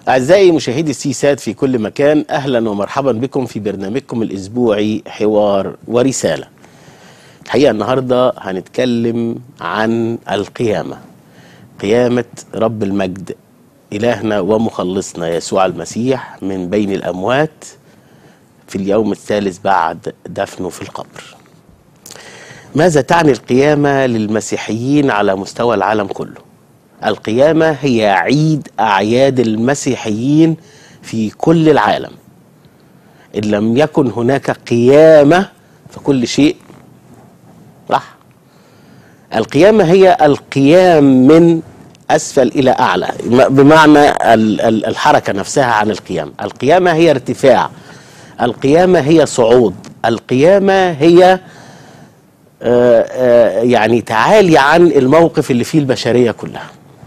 أعزائي مشاهدي السي سات في كل مكان أهلا ومرحبا بكم في برنامجكم الأسبوعي حوار ورسالة الحقيقة النهاردة هنتكلم عن القيامة قيامة رب المجد إلهنا ومخلصنا يسوع المسيح من بين الأموات في اليوم الثالث بعد دفنه في القبر ماذا تعني القيامة للمسيحيين على مستوى العالم كله القيامة هي عيد أعياد المسيحيين في كل العالم إن لم يكن هناك قيامة فكل شيء راح القيامة هي القيام من أسفل إلى أعلى بمعنى الحركة نفسها عن القيام القيامة هي ارتفاع القيامة هي صعود القيامة هي آآ آآ يعني تعالي عن الموقف اللي فيه البشرية كلها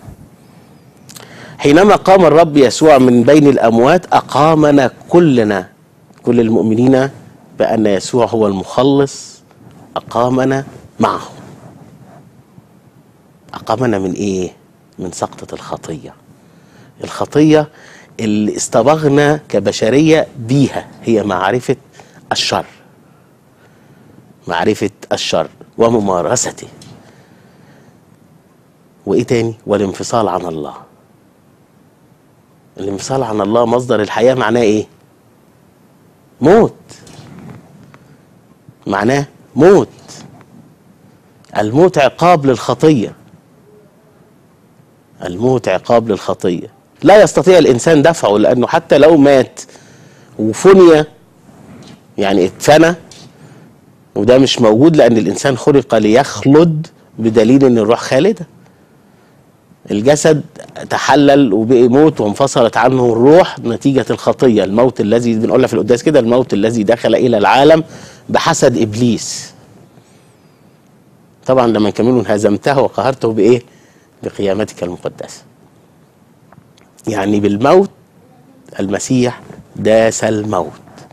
حينما قام الرب يسوع من بين الأموات أقامنا كلنا كل المؤمنين بأن يسوع هو المخلص أقامنا معه أقامنا من إيه؟ من سقطة الخطية الخطية اللي اصطبغنا كبشرية بيها هي معرفة الشر معرفة الشر وممارسته وإيه تاني؟ والانفصال عن الله الانفصال عن الله مصدر الحياة معناه ايه موت معناه موت الموت عقاب للخطية الموت عقاب للخطية لا يستطيع الإنسان دفعه لأنه حتى لو مات وفني يعني اتفنى وده مش موجود لأن الإنسان خلق ليخلد بدليل أن الروح خالده الجسد تحلل وبقي موت وانفصلت عنه الروح نتيجة الخطية الموت الذي بنقولها في القداس كده الموت الذي دخل إلى العالم بحسد إبليس طبعا لما نكمله هزمته وقهرته بإيه بقيامتك المقدسة يعني بالموت المسيح داس الموت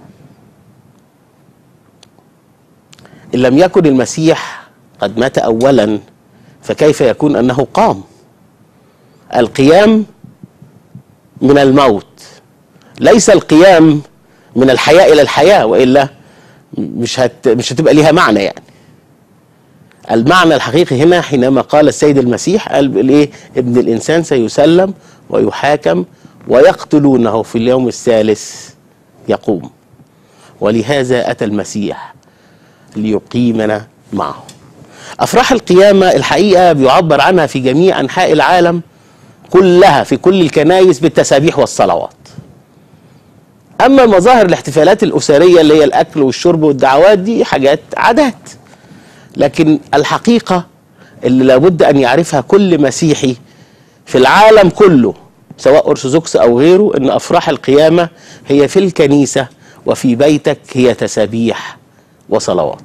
إن لم يكن المسيح قد مات أولا فكيف يكون أنه قام القيام من الموت ليس القيام من الحياة إلى الحياة وإلا مش هت مش هتبقى ليها معنى يعني المعنى الحقيقي هنا حينما قال السيد المسيح قال ايه ابن الانسان سيسلم ويحاكم ويقتلونه في اليوم الثالث يقوم ولهذا اتى المسيح ليقيمنا معه افراح القيامه الحقيقه بيعبر عنها في جميع انحاء العالم كلها في كل الكنايس بالتسابيح والصلوات اما مظاهر الاحتفالات الاسريه اللي هي الاكل والشرب والدعوات دي حاجات عادات لكن الحقيقه اللي لابد ان يعرفها كل مسيحي في العالم كله سواء ارثوذكس او غيره ان افراح القيامه هي في الكنيسه وفي بيتك هي تسابيح وصلوات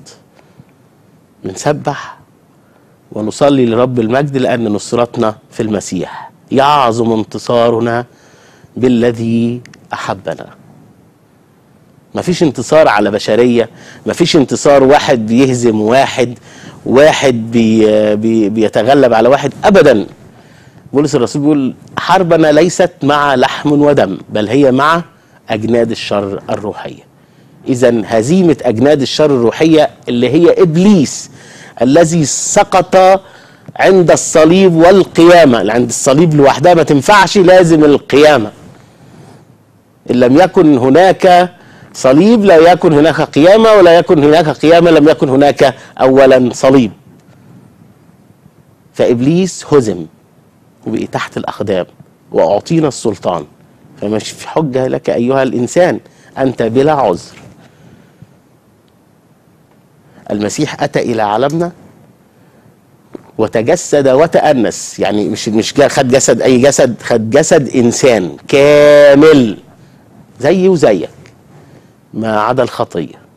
بنسبح ونصلي لرب المجد لان نصرتنا في المسيح يعظم انتصارنا بالذي احبنا مفيش انتصار على بشريه مفيش انتصار واحد بيهزم واحد واحد بي بي بيتغلب على واحد ابدا بولس الرسول بيقول حربنا ليست مع لحم ودم بل هي مع اجناد الشر الروحيه اذا هزيمه اجناد الشر الروحيه اللي هي ابليس الذي سقط عند الصليب والقيامة عند الصليب لوحدها ما تنفعش لازم القيامة إن لم يكن هناك صليب لا يكن هناك قيامة ولا يكن هناك قيامة لم يكن هناك أولا صليب فإبليس هزم وبقي تحت الأقدام وأعطينا السلطان فمش في حجة لك أيها الإنسان أنت بلا عذر المسيح أتى إلى عالمنا وتجسد وتأنس يعني مش مش خد جسد أي جسد خد جسد إنسان كامل زيي وزيك ما عدا الخطية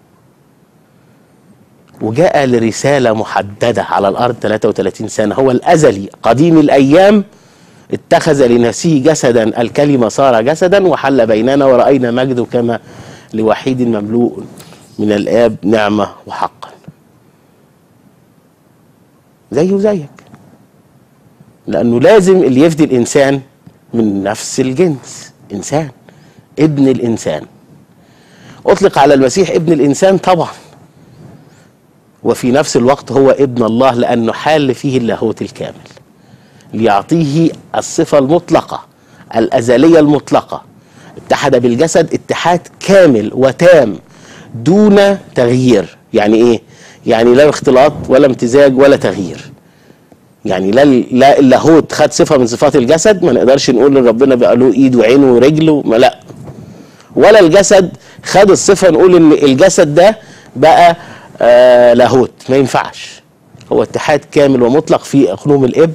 وجاء لرسالة محددة على الأرض 33 سنة هو الأزلي قديم الأيام اتخذ لنفسه جسدا الكلمة صار جسدا وحل بيننا ورأينا مجده كما لوحيد مملوء من الآب نعمة وحقا زيه زيك لأنه لازم اللي يفدي الإنسان من نفس الجنس انسان ابن الانسان اطلق على المسيح ابن الانسان طبعا وفي نفس الوقت هو ابن الله لانه حال فيه اللاهوت الكامل ليعطيه الصفه المطلقه الازليه المطلقه اتحد بالجسد اتحاد كامل وتام دون تغيير يعني ايه يعني لا اختلاط ولا امتزاج ولا تغيير يعني لا لا اللاهوت خد صفه من صفات الجسد ما نقدرش نقول ان ربنا بقى له ايد وعين ورجل ما لا ولا الجسد خد الصفه نقول ان الجسد ده بقى آه لاهوت ما ينفعش هو اتحاد كامل ومطلق في اقنوم الابن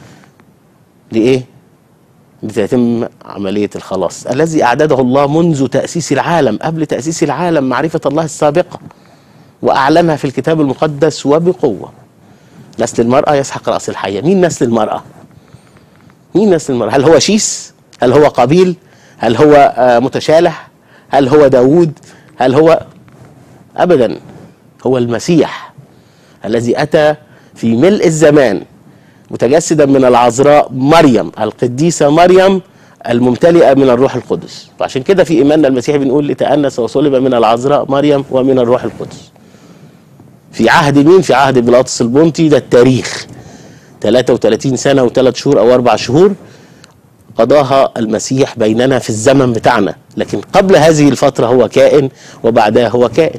لايه لتتم عملية الخلاص الذي أعدده الله منذ تأسيس العالم قبل تأسيس العالم معرفة الله السابقة وأعلنها في الكتاب المقدس وبقوة نسل المرأة يسحق رأس الحية مين نسل المرأة مين نسل المرأة هل هو شيس هل هو قابيل هل هو آه متشالح هل هو داوود هل هو أبدا هو المسيح الذي أتى في ملء الزمان متجسدا من العذراء مريم القديسة مريم الممتلئة من الروح القدس وعشان كده في إيماننا المسيحي بنقول لتأنس وصلب من العذراء مريم ومن الروح القدس في عهد مين؟ في عهد بيلاطس البونتي ده التاريخ 33 سنة وثلاث شهور أو أربع شهور قضاها المسيح بيننا في الزمن بتاعنا لكن قبل هذه الفترة هو كائن وبعدها هو كائن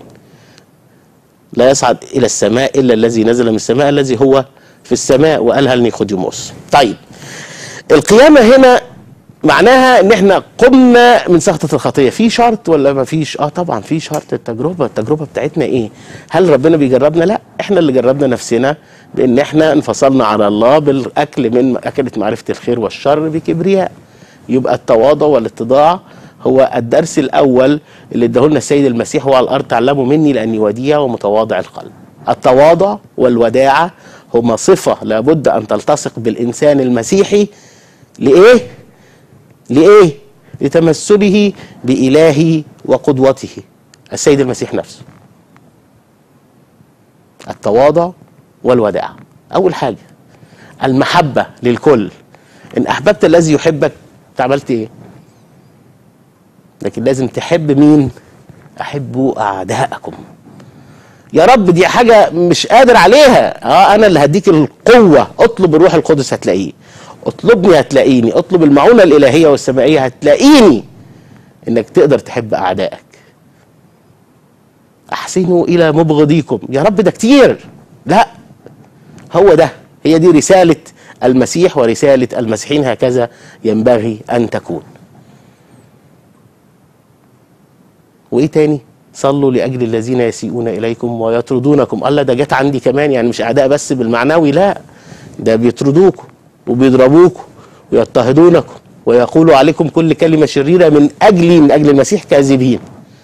لا يصعد إلى السماء إلا الذي نزل من السماء الذي هو في السماء وقالها لنيقوديموس طيب القيامة هنا معناها ان احنا قمنا من سخطة الخطية في شرط ولا ما فيش اه طبعا في شرط التجربة التجربة بتاعتنا ايه هل ربنا بيجربنا لا احنا اللي جربنا نفسنا بان احنا انفصلنا على الله بالاكل من اكلة معرفة الخير والشر بكبرياء يبقى التواضع والاتضاع هو الدرس الاول اللي اداهولنا السيد المسيح هو على الارض تعلموا مني لاني وديع ومتواضع القلب التواضع والوداعة هما صفة لابد أن تلتصق بالإنسان المسيحي لإيه؟ لإيه؟ لتمثله بإلهه وقدوته السيد المسيح نفسه التواضع والوداع أول حاجة المحبة للكل إن أحببت الذي يحبك عملت إيه؟ لكن لازم تحب مين؟ أحبوا أعداءكم يا رب دي حاجة مش قادر عليها اه انا اللي هديك القوة اطلب الروح القدس هتلاقيه اطلبني هتلاقيني اطلب المعونة الالهية والسمائية هتلاقيني انك تقدر تحب اعدائك احسنوا الى مبغضيكم يا رب ده كتير لا هو ده هي دي رسالة المسيح ورسالة المسيحيين هكذا ينبغي ان تكون وايه تاني صلوا لاجل الذين يسيئون اليكم ويطردونكم الله ده جت عندي كمان يعني مش اعداء بس بالمعنوي لا ده بيطردوكم وبيضربوكم ويضطهدونكم ويقولوا عليكم كل كلمه شريره من اجلي من اجل المسيح كاذبين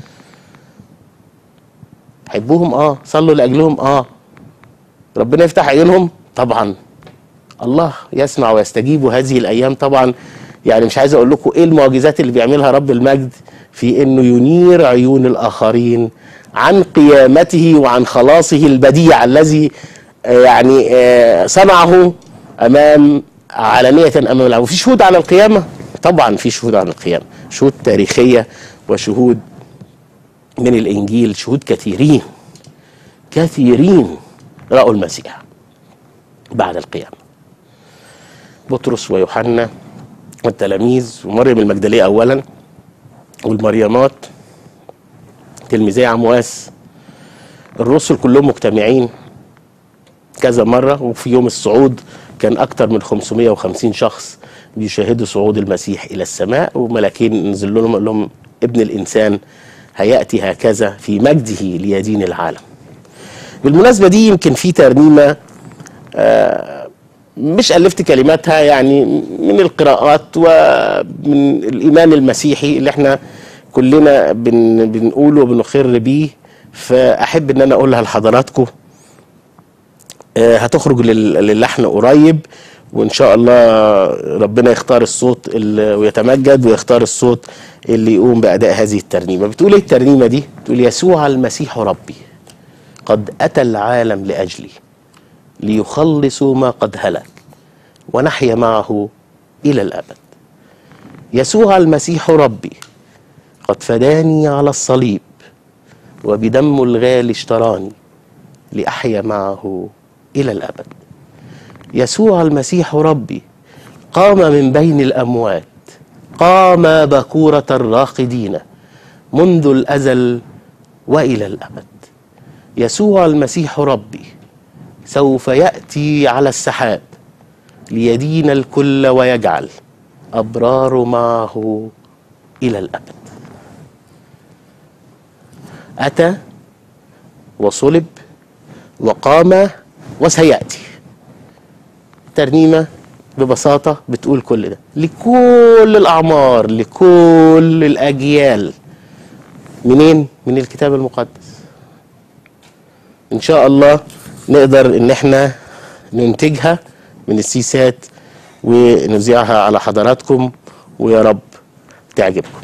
حبوهم اه صلوا لاجلهم اه ربنا يفتح عيونهم طبعا الله يسمع ويستجيب هذه الايام طبعا يعني مش عايز اقول لكم ايه المعجزات اللي بيعملها رب المجد في انه ينير عيون الاخرين عن قيامته وعن خلاصه البديع الذي يعني صنعه امام علانيه امام العالم وفي شهود على القيامه طبعا في شهود على القيامه شهود تاريخيه وشهود من الانجيل شهود كثيرين كثيرين راوا المسيح بعد القيامه بطرس ويوحنا والتلاميذ ومريم المجدليه اولا والمريمات تلميذي عمواس الرسل كلهم مجتمعين كذا مرة وفي يوم الصعود كان أكتر من 550 شخص بيشاهدوا صعود المسيح إلى السماء وملاكين نزل لهم قال لهم ابن الإنسان هيأتي هكذا في مجده ليدين العالم بالمناسبة دي يمكن في ترنيمة آه مش ألفت كلماتها يعني من القراءات ومن الإيمان المسيحي اللي احنا كلنا بن بنقوله وبنقر بيه فأحب إن أنا أقولها لحضراتكم آه هتخرج للحن قريب وإن شاء الله ربنا يختار الصوت ويتمجد ويختار الصوت اللي يقوم بأداء هذه الترنيمة بتقول إيه الترنيمة دي؟ بتقول يسوع المسيح ربي قد أتى العالم لأجلي ليخلصوا ما قد هلك ونحيا معه إلى الأبد يسوع المسيح ربي قد فداني على الصليب وبدم الغالي اشتراني لأحيا معه إلى الأبد يسوع المسيح ربي قام من بين الأموات قام بكورة الراقدين منذ الأزل وإلى الأبد يسوع المسيح ربي سوف يأتي على السحاب ليدين الكل ويجعل أبرار معه إلى الأبد أتى وصلب وقام وسيأتي ترنيمة ببساطة بتقول كل ده لكل الأعمار لكل الأجيال منين؟ من الكتاب المقدس إن شاء الله نقدر إن إحنا ننتجها من السيسات ونذيعها على حضراتكم ويا رب تعجبكم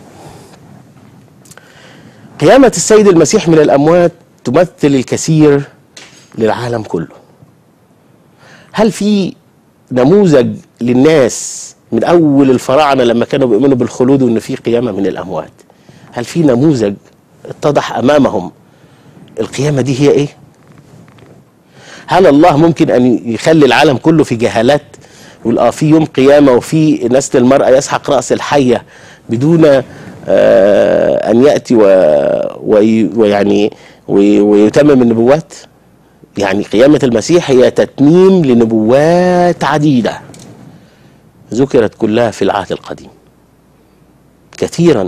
قيامة السيد المسيح من الأموات تمثل الكثير للعالم كله هل في نموذج للناس من أول الفراعنة لما كانوا بيؤمنوا بالخلود وإن في قيامة من الأموات هل في نموذج اتضح أمامهم القيامة دي هي إيه؟ هل الله ممكن أن يخلي العالم كله في جهالات يقول اه في يوم قيامة وفي نسل المرأة يسحق رأس الحية بدون آه أن يأتي و- وي- ويعني وي- ويتمم النبوات يعني قيامة المسيح هي تتميم لنبوات عديدة ذكرت كلها في العهد القديم كثيرا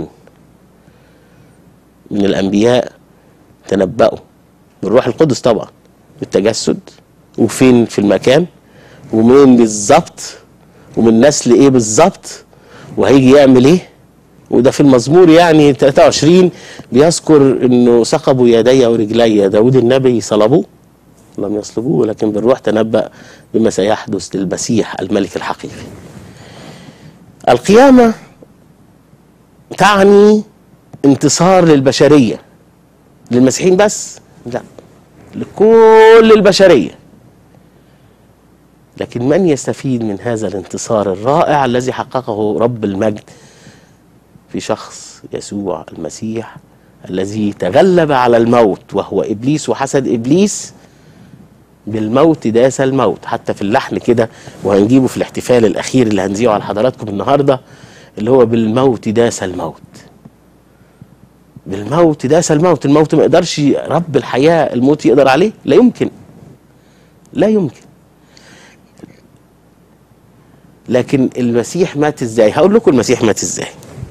من الأنبياء تنبأوا بالروح القدس طبعا بالتجسد وفين في المكان ومين بالظبط ومن نسل ايه بالظبط وهيجي يعمل ايه وده في المزمور يعني 23 بيذكر انه ثقبوا يدي ورجلي داود النبي صلبوه لم يصلبوه ولكن بالروح تنبأ بما سيحدث للمسيح الملك الحقيقي القيامة تعني انتصار للبشرية للمسيحيين بس لا لكل البشرية لكن من يستفيد من هذا الانتصار الرائع الذي حققه رب المجد في شخص يسوع المسيح الذي تغلب على الموت وهو ابليس وحسد ابليس بالموت داس الموت حتى في اللحن كده وهنجيبه في الاحتفال الاخير اللي هنذيعه على حضراتكم النهارده اللي هو بالموت داس الموت بالموت داس الموت الموت ما يقدرش رب الحياه الموت يقدر عليه لا يمكن لا يمكن لكن المسيح مات ازاي هقول لكم المسيح مات ازاي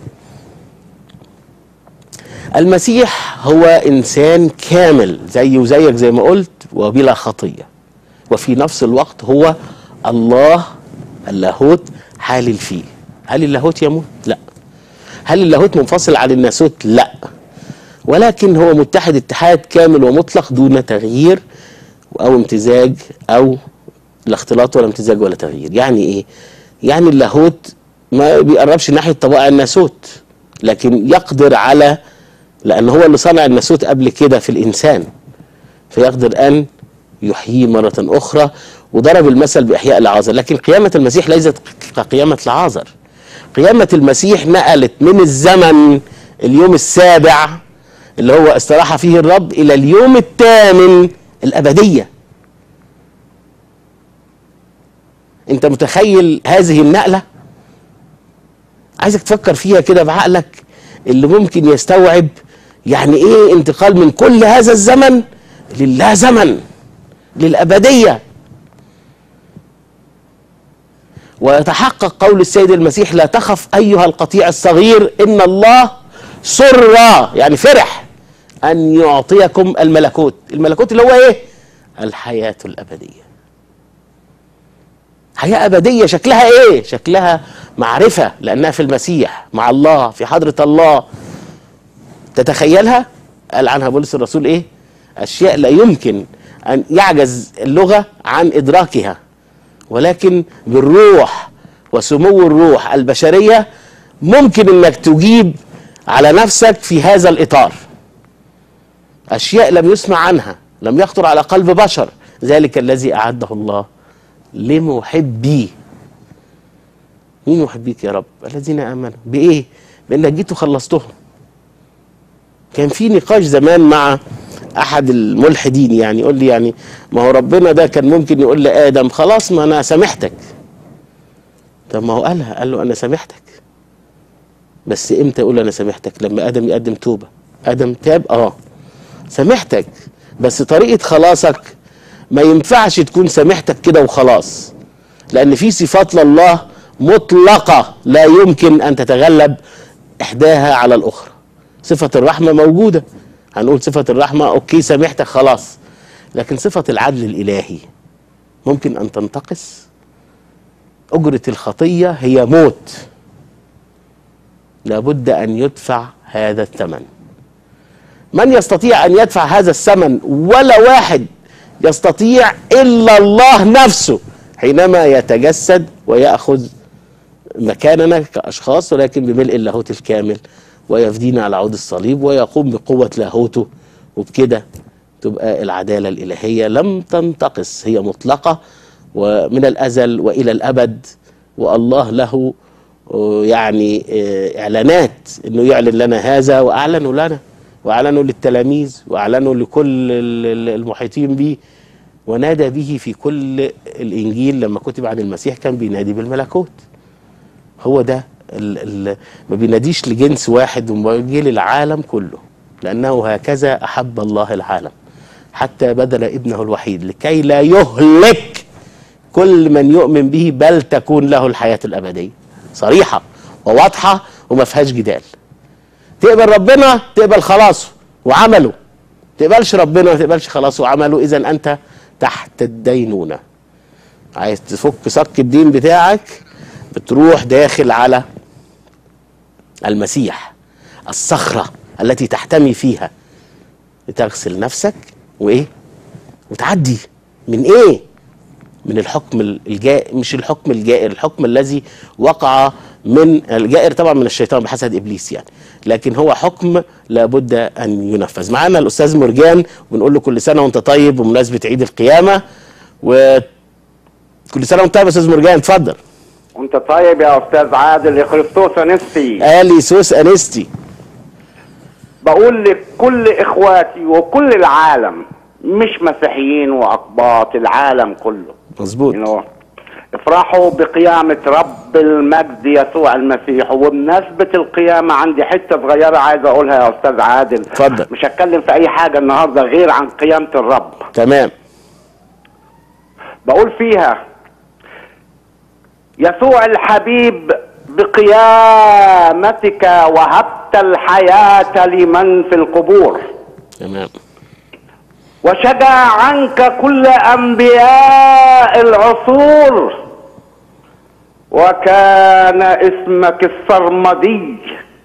المسيح هو انسان كامل زي وزيك زي ما قلت وبلا خطيه وفي نفس الوقت هو الله اللاهوت حالل فيه هل اللاهوت يموت لا هل اللاهوت منفصل عن الناسوت لا ولكن هو متحد اتحاد كامل ومطلق دون تغيير او امتزاج او لا اختلاط ولا امتزاج ولا تغيير يعني ايه يعني اللاهوت ما بيقربش ناحيه طبائع الناسوت لكن يقدر على لان هو اللي صنع الناسوت قبل كده في الانسان فيقدر ان يحييه مره اخرى وضرب المثل باحياء العازر لكن قيامه المسيح ليست كقيامه العازر قيامه المسيح نقلت من الزمن اليوم السابع اللي هو استراح فيه الرب الى اليوم الثامن الابديه انت متخيل هذه النقله عايزك تفكر فيها كده بعقلك اللي ممكن يستوعب يعني ايه انتقال من كل هذا الزمن للا زمن للابديه ويتحقق قول السيد المسيح لا تخف ايها القطيع الصغير ان الله سر يعني فرح ان يعطيكم الملكوت الملكوت اللي هو ايه الحياه الابديه حياه ابديه شكلها ايه شكلها معرفه لانها في المسيح مع الله في حضره الله تتخيلها قال عنها بولس الرسول ايه اشياء لا يمكن ان يعجز اللغه عن ادراكها ولكن بالروح وسمو الروح البشريه ممكن انك تجيب على نفسك في هذا الاطار اشياء لم يسمع عنها لم يخطر على قلب بشر ذلك الذي اعده الله لمحبي مين محبيك يا رب الذين امنوا بايه بانك جيت وخلصتهم كان في نقاش زمان مع احد الملحدين يعني يقول لي يعني ما هو ربنا ده كان ممكن يقول لادم خلاص ما انا سامحتك طب ما هو قالها قال له انا سامحتك بس امتى يقول انا سامحتك لما ادم يقدم توبه ادم تاب اه سامحتك بس طريقه خلاصك ما ينفعش تكون سامحتك كده وخلاص لان في صفات لله مطلقه لا يمكن ان تتغلب احداها على الاخرى صفه الرحمه موجوده هنقول صفه الرحمه اوكي سامحتك خلاص لكن صفه العدل الالهي ممكن ان تنتقص اجره الخطيه هي موت لابد ان يدفع هذا الثمن من يستطيع ان يدفع هذا الثمن ولا واحد يستطيع الا الله نفسه حينما يتجسد وياخذ مكاننا كاشخاص ولكن بملء اللاهوت الكامل ويفدينا على عود الصليب ويقوم بقوه لاهوته وبكده تبقى العداله الالهيه لم تنتقص هي مطلقه ومن الازل والى الابد والله له يعني اعلانات انه يعلن لنا هذا واعلنوا لنا واعلنوا للتلاميذ واعلنوا لكل المحيطين به ونادى به في كل الانجيل لما كتب عن المسيح كان بينادي بالملكوت هو ده ال ال ما بيناديش لجنس واحد وبيجي للعالم كله لانه هكذا احب الله العالم حتى بذل ابنه الوحيد لكي لا يهلك كل من يؤمن به بل تكون له الحياه الابديه صريحه وواضحه وما فيهاش جدال تقبل ربنا تقبل خلاصه وعمله تقبلش ربنا ما تقبلش خلاصه وعمله اذا انت تحت الدينونه عايز تفك صك الدين بتاعك بتروح داخل على المسيح الصخره التي تحتمي فيها لتغسل نفسك وايه وتعدي من ايه من الحكم الجائر مش الحكم الجائر الحكم الذي وقع من الجائر طبعا من الشيطان بحسد ابليس يعني لكن هو حكم لابد ان ينفذ معانا الاستاذ مرجان ونقول له كل سنه وانت طيب بمناسبه عيد القيامه و كل سنه وانت طيب يا استاذ مرجان اتفضل وانت طيب يا استاذ عادل خريستوس انستي الي سوس انستي بقول لكل اخواتي وكل العالم مش مسيحيين واقباط العالم كله مظبوط you know, افرحوا بقيامة رب المجد يسوع المسيح وبمناسبة القيامة عندي حتة صغيرة عايز اقولها يا استاذ عادل اتفضل. مش هتكلم في اي حاجة النهاردة غير عن قيامة الرب تمام بقول فيها يسوع الحبيب بقيامتك وهبت الحياة لمن في القبور تمام وشجع عنك كل انبياء العصور وكان اسمك السرمدي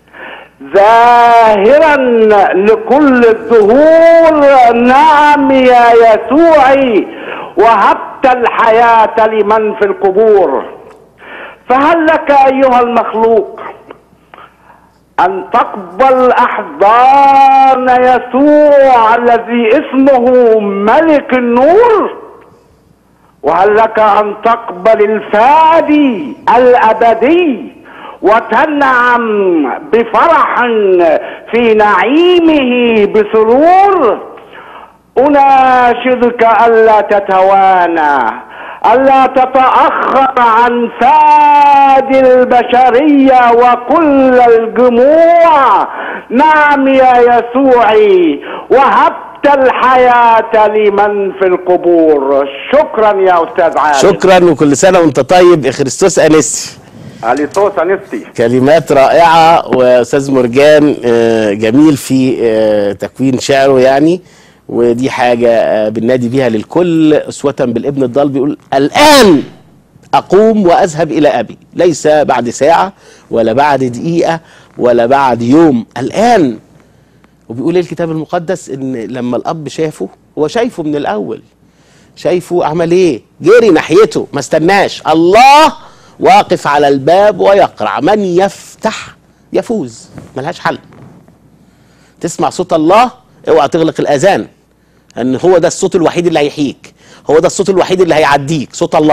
ظاهرا لكل الدهور نعم يا يسوعي وهبت الحياة لمن في القبور فهل لك ايها المخلوق أن تقبل أحضان يسوع الذي اسمه ملك النور وهل لك أن تقبل الفادي الأبدي وتنعم بفرح في نعيمه بسرور أناشدك ألا تتوانى ألا تتأخر عن فاد البشرية وكل الجموع نعم يا يسوعي وهبت الحياة لمن في القبور شكرا يا أستاذ عادل شكرا وكل سنه وانت طيب يا خريستوس انستي أليسوس أنستي كلمات رائعة وأستاذ مرجان آه، جميل في آه، تكوين شعره يعني ودي حاجة آه، بننادي بيها للكل أسوة بالابن الضال بيقول الآن أقوم وأذهب إلى أبي ليس بعد ساعة ولا بعد دقيقة ولا بعد يوم الآن وبيقول إيه الكتاب المقدس إن لما الأب شافه هو شايفه من الأول شايفه عمل ايه جري ناحيته ما استناش الله واقف على الباب ويقرع من يفتح يفوز ملهاش حل تسمع صوت الله اوعى تغلق الاذان ان هو ده الصوت الوحيد اللي هيحييك هو ده الصوت الوحيد اللي هيعديك صوت الله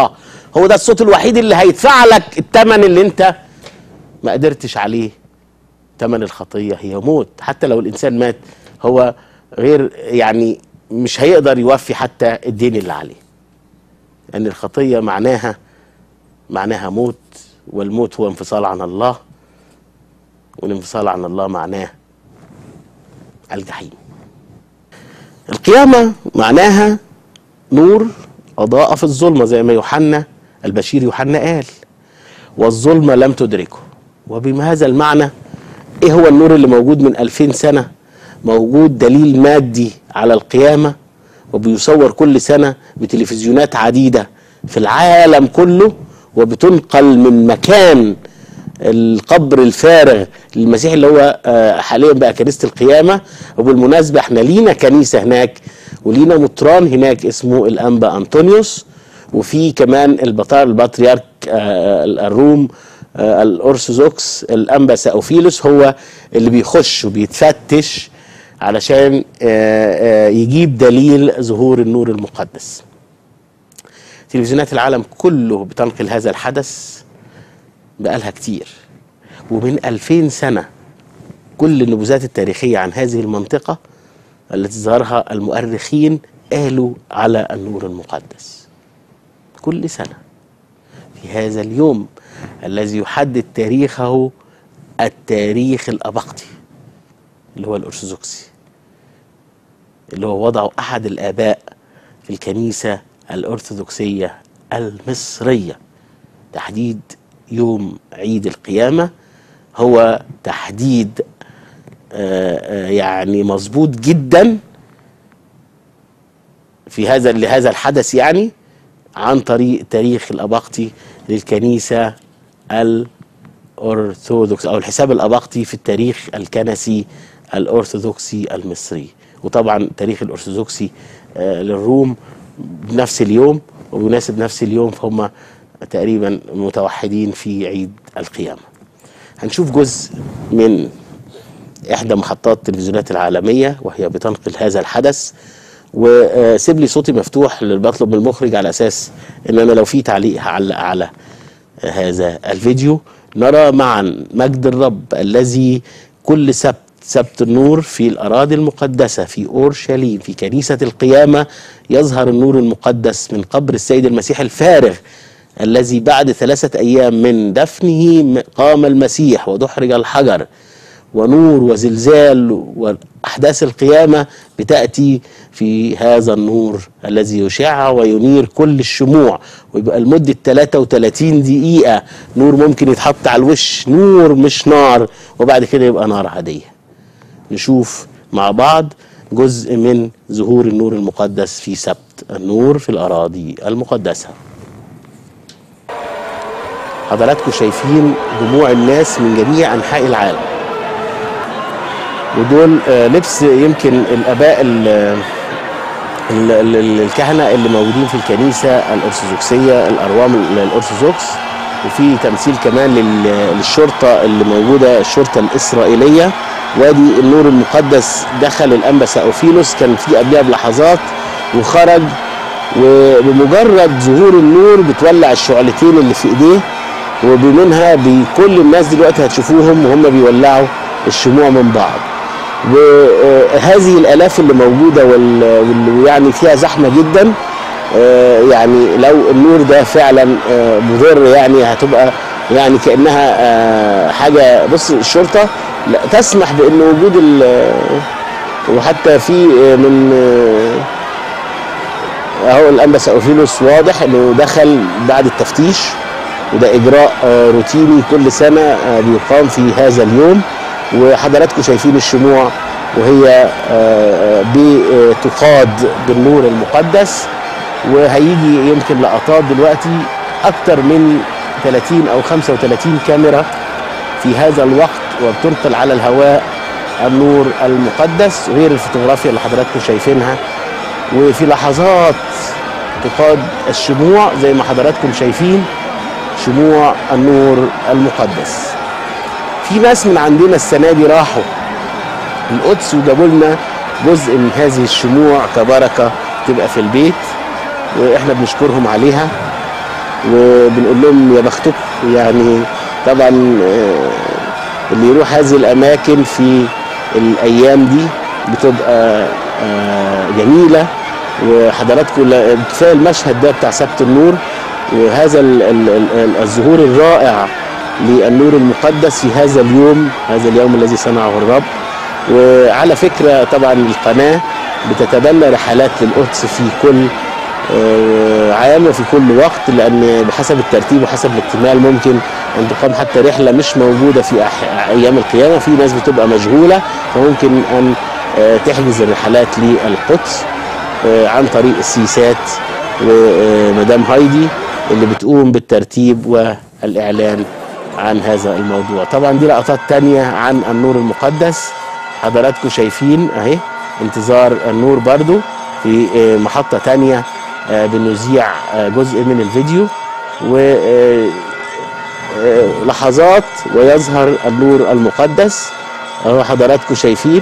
هو ده الصوت الوحيد اللي هيدفع لك الثمن اللي انت ما قدرتش عليه ثمن الخطيه هي موت حتى لو الانسان مات هو غير يعني مش هيقدر يوفي حتى الدين اللي عليه ان الخطيه معناها معناها موت والموت هو انفصال عن الله والانفصال عن الله معناه الجحيم القيامة معناها نور أضاء في الظلمة زي ما يوحنا البشير يوحنا قال والظلمة لم تدركه وبهذا المعنى إيه هو النور اللي موجود من ألفين سنة موجود دليل مادي على القيامة وبيصور كل سنة بتلفزيونات عديدة في العالم كله وبتنقل من مكان القبر الفارغ للمسيح اللي هو آه، حاليا بقى كنيسه القيامه وبالمناسبه احنا لينا كنيسه هناك ولينا مطران هناك اسمه الانبا انطونيوس وفي كمان البطار البطريرك آه، الروم آه، الارثوذكس الانبا ساوفيلوس هو اللي بيخش وبيتفتش علشان آه، آه، يجيب دليل ظهور النور المقدس تلفزيونات العالم كله بتنقل هذا الحدث بقالها كتير ومن ألفين سنة كل النبوذات التاريخية عن هذه المنطقة التي ظهرها المؤرخين قالوا على النور المقدس كل سنة في هذا اليوم الذي يحدد تاريخه التاريخ الأبقطي اللي هو الأرثوذكسي اللي هو وضعه أحد الآباء في الكنيسة الأرثوذكسية المصرية تحديد يوم عيد القيامة هو تحديد آه، آه، يعني مظبوط جدا في هذا لهذا الحدث يعني عن طريق تاريخ الأباقطي للكنيسة الأرثوذكس أو الحساب الأباقطي في التاريخ الكنسي الأرثوذكسي المصري وطبعا تاريخ الأرثوذكسي آه، للروم بنفس اليوم وبيناسب نفس اليوم فهم تقريبا متوحدين في عيد القيامة هنشوف جزء من إحدى محطات التلفزيونات العالمية وهي بتنقل هذا الحدث وسيب لي صوتي مفتوح اللي بطلب من المخرج على أساس إن أنا لو في تعليق هعلق على هذا الفيديو نرى معا مجد الرب الذي كل سبت سبت النور في الأراضي المقدسة في أورشليم في كنيسة القيامة يظهر النور المقدس من قبر السيد المسيح الفارغ الذي بعد ثلاثة أيام من دفنه قام المسيح ودحرج الحجر ونور وزلزال وأحداث القيامة بتأتي في هذا النور الذي يشع وينير كل الشموع ويبقى لمدة 33 دقيقة نور ممكن يتحط على الوش نور مش نار وبعد كده يبقى نار عادية نشوف مع بعض جزء من ظهور النور المقدس في سبت النور في الأراضي المقدسة حضراتكم شايفين جموع الناس من جميع أنحاء العالم ودول آه، لبس يمكن الآباء ال- ال- ال- ال- الكهنة اللي موجودين في الكنيسة الأرثوذكسية الأروام ال- الأرثوذكس وفي تمثيل كمان لل- للشرطة اللي موجودة الشرطة الإسرائيلية وادي النور المقدس دخل الأنبا ساوفيلوس كان في قبلها بلحظات وخرج وبمجرد ظهور النور بتولع الشعلتين اللي في ايديه وبمنها بكل الناس دلوقتي هتشوفوهم وهم بيولعوا الشموع من بعض وهذه الالاف اللي موجوده وال- واللي يعني فيها زحمه جدا آه، يعني لو النور ده فعلا آه، مضر يعني هتبقى يعني كانها آه، حاجه بص الشرطه لا تسمح بان وجود ال- وحتى في آه، من آه، اهو الانبا ساوفيلوس واضح انه دخل بعد التفتيش وده اجراء آه، روتيني كل سنه آه، بيقام في هذا اليوم وحضراتكم شايفين الشموع وهي آه، آه، بتقاد بالنور المقدس وهيجي يمكن لقطات دلوقتي اكتر من 30 او 35 كاميرا في هذا الوقت وبتنقل على الهواء النور المقدس غير الفوتوغرافيا اللي حضراتكم شايفينها وفي لحظات تقاد الشموع زي ما حضراتكم شايفين شموع النور المقدس في ناس من عندنا السنه دي راحوا القدس وجابوا لنا جزء من هذه الشموع كبركه تبقى في البيت واحنا بنشكرهم عليها وبنقول لهم يا بختكم يعني طبعا آه، اللي يروح هذه الاماكن في الايام دي بتبقى آه، جميله وحضراتكم لا- كفايه المشهد ده بتاع سبت النور وهذا ال- ال- ال- الظهور الرائع للنور المقدس في هذا اليوم هذا اليوم الذي صنعه الرب وعلى فكره طبعا القناه بتتبنى رحلات للقدس في كل آه، عام وفي كل وقت لان بحسب الترتيب وحسب الاكتمال ممكن ان تقام حتى رحله مش موجوده في أح- ايام القيامه في ناس بتبقى مشغوله فممكن ان آه، تحجز الرحلات للقدس آه، عن طريق السيسات ومدام هايدي اللي بتقوم بالترتيب والاعلان عن هذا الموضوع طبعا دي لقطات تانية عن النور المقدس حضراتكم شايفين اهي انتظار النور برضو في آه، محطة تانية آه، بنذيع آه، جزء من الفيديو و آه، آه، لحظات ويظهر النور المقدس اهو حضراتكم شايفين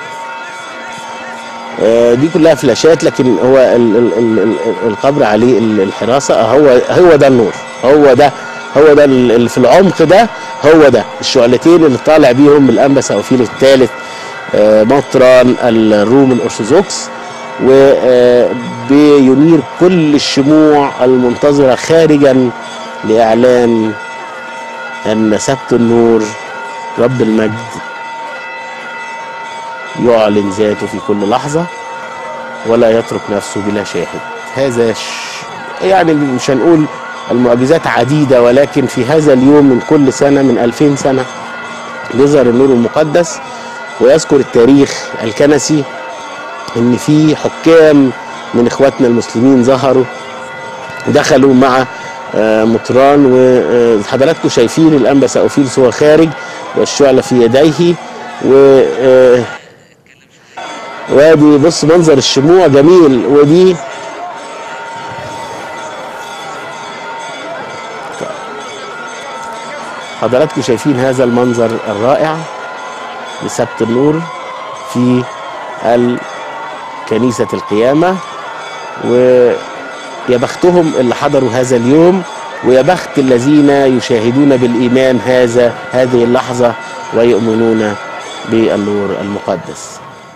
آه، دي كلها فلاشات لكن هو ال ال ال ال القبر عليه ال- الحراسه آه، هو هو ده النور هو ده هو ده ال- اللي في العمق ده هو ده الشعلتين اللي طالع بيهم الانبس او فيل الثالث آه، مطران الروم الارثوذكس وبينير كل الشموع المنتظره خارجا لاعلان ان سبت النور رب المجد يعلن ذاته في كل لحظة ولا يترك نفسه بلا شاهد هذا ش... يعني مش هنقول المعجزات عديدة ولكن في هذا اليوم من كل سنة من ألفين سنة يظهر النور المقدس ويذكر التاريخ الكنسي ان في حكام من اخواتنا المسلمين ظهروا دخلوا مع آه، مطران وحضراتكم شايفين الانبس اوفيلس هو خارج والشعلة في يديه و آه، وادي بص منظر الشموع جميل ودي حضراتكم شايفين هذا المنظر الرائع لسبت النور في ال- كنيسة القيامة ويا بختهم اللي حضروا هذا اليوم ويا بخت الذين يشاهدون بالإيمان هذا هذه اللحظة ويؤمنون بالنور المقدس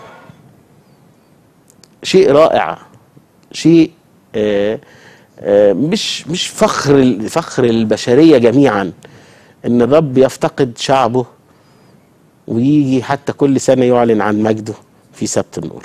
شيء رائع شيء آه، آه، مش مش فخر ال- فخر البشريه جميعا ان الرب يفتقد شعبه ويجي حتى كل سنه يعلن عن مجده في سبت النور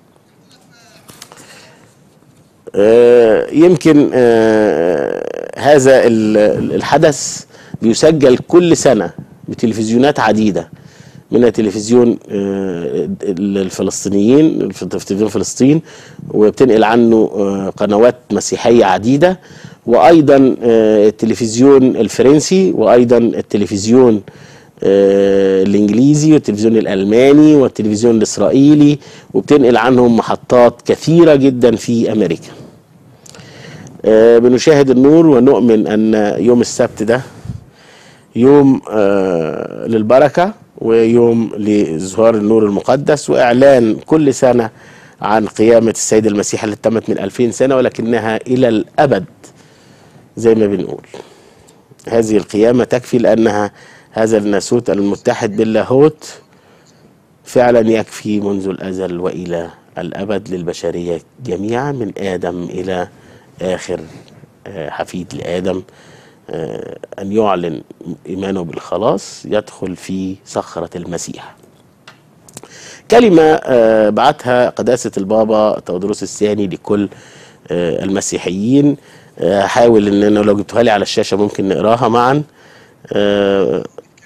آه، يمكن آه، هذا ال- ال- الحدث بيسجل كل سنه بتلفزيونات عديده منها تلفزيون آه، الفلسطينيين في تلفزيون فلسطين وبتنقل عنه آه، قنوات مسيحيه عديده وايضا آه، التلفزيون الفرنسي وايضا التلفزيون آه، الانجليزي والتلفزيون الالماني والتلفزيون الاسرائيلي وبتنقل عنهم محطات كثيره جدا في امريكا آه، بنشاهد النور ونؤمن ان يوم السبت ده يوم آه، للبركه ويوم لإظهار النور المقدس وإعلان كل سنة عن قيامة السيد المسيح اللي تمت من ألفين سنة ولكنها إلى الأبد زي ما بنقول هذه القيامة تكفي لأنها هذا الناسوت المتحد باللاهوت فعلا يكفي منذ الأزل وإلى الأبد للبشرية جميعا من آدم إلى آخر آه، حفيد لآدم آه، أن يعلن إيمانه بالخلاص يدخل في صخرة المسيح كلمة آه، بعتها قداسة البابا تودروس الثاني لكل آه، المسيحيين آه، هحاول ان انا لو جبتوها لي على الشاشة ممكن نقراها معا آه،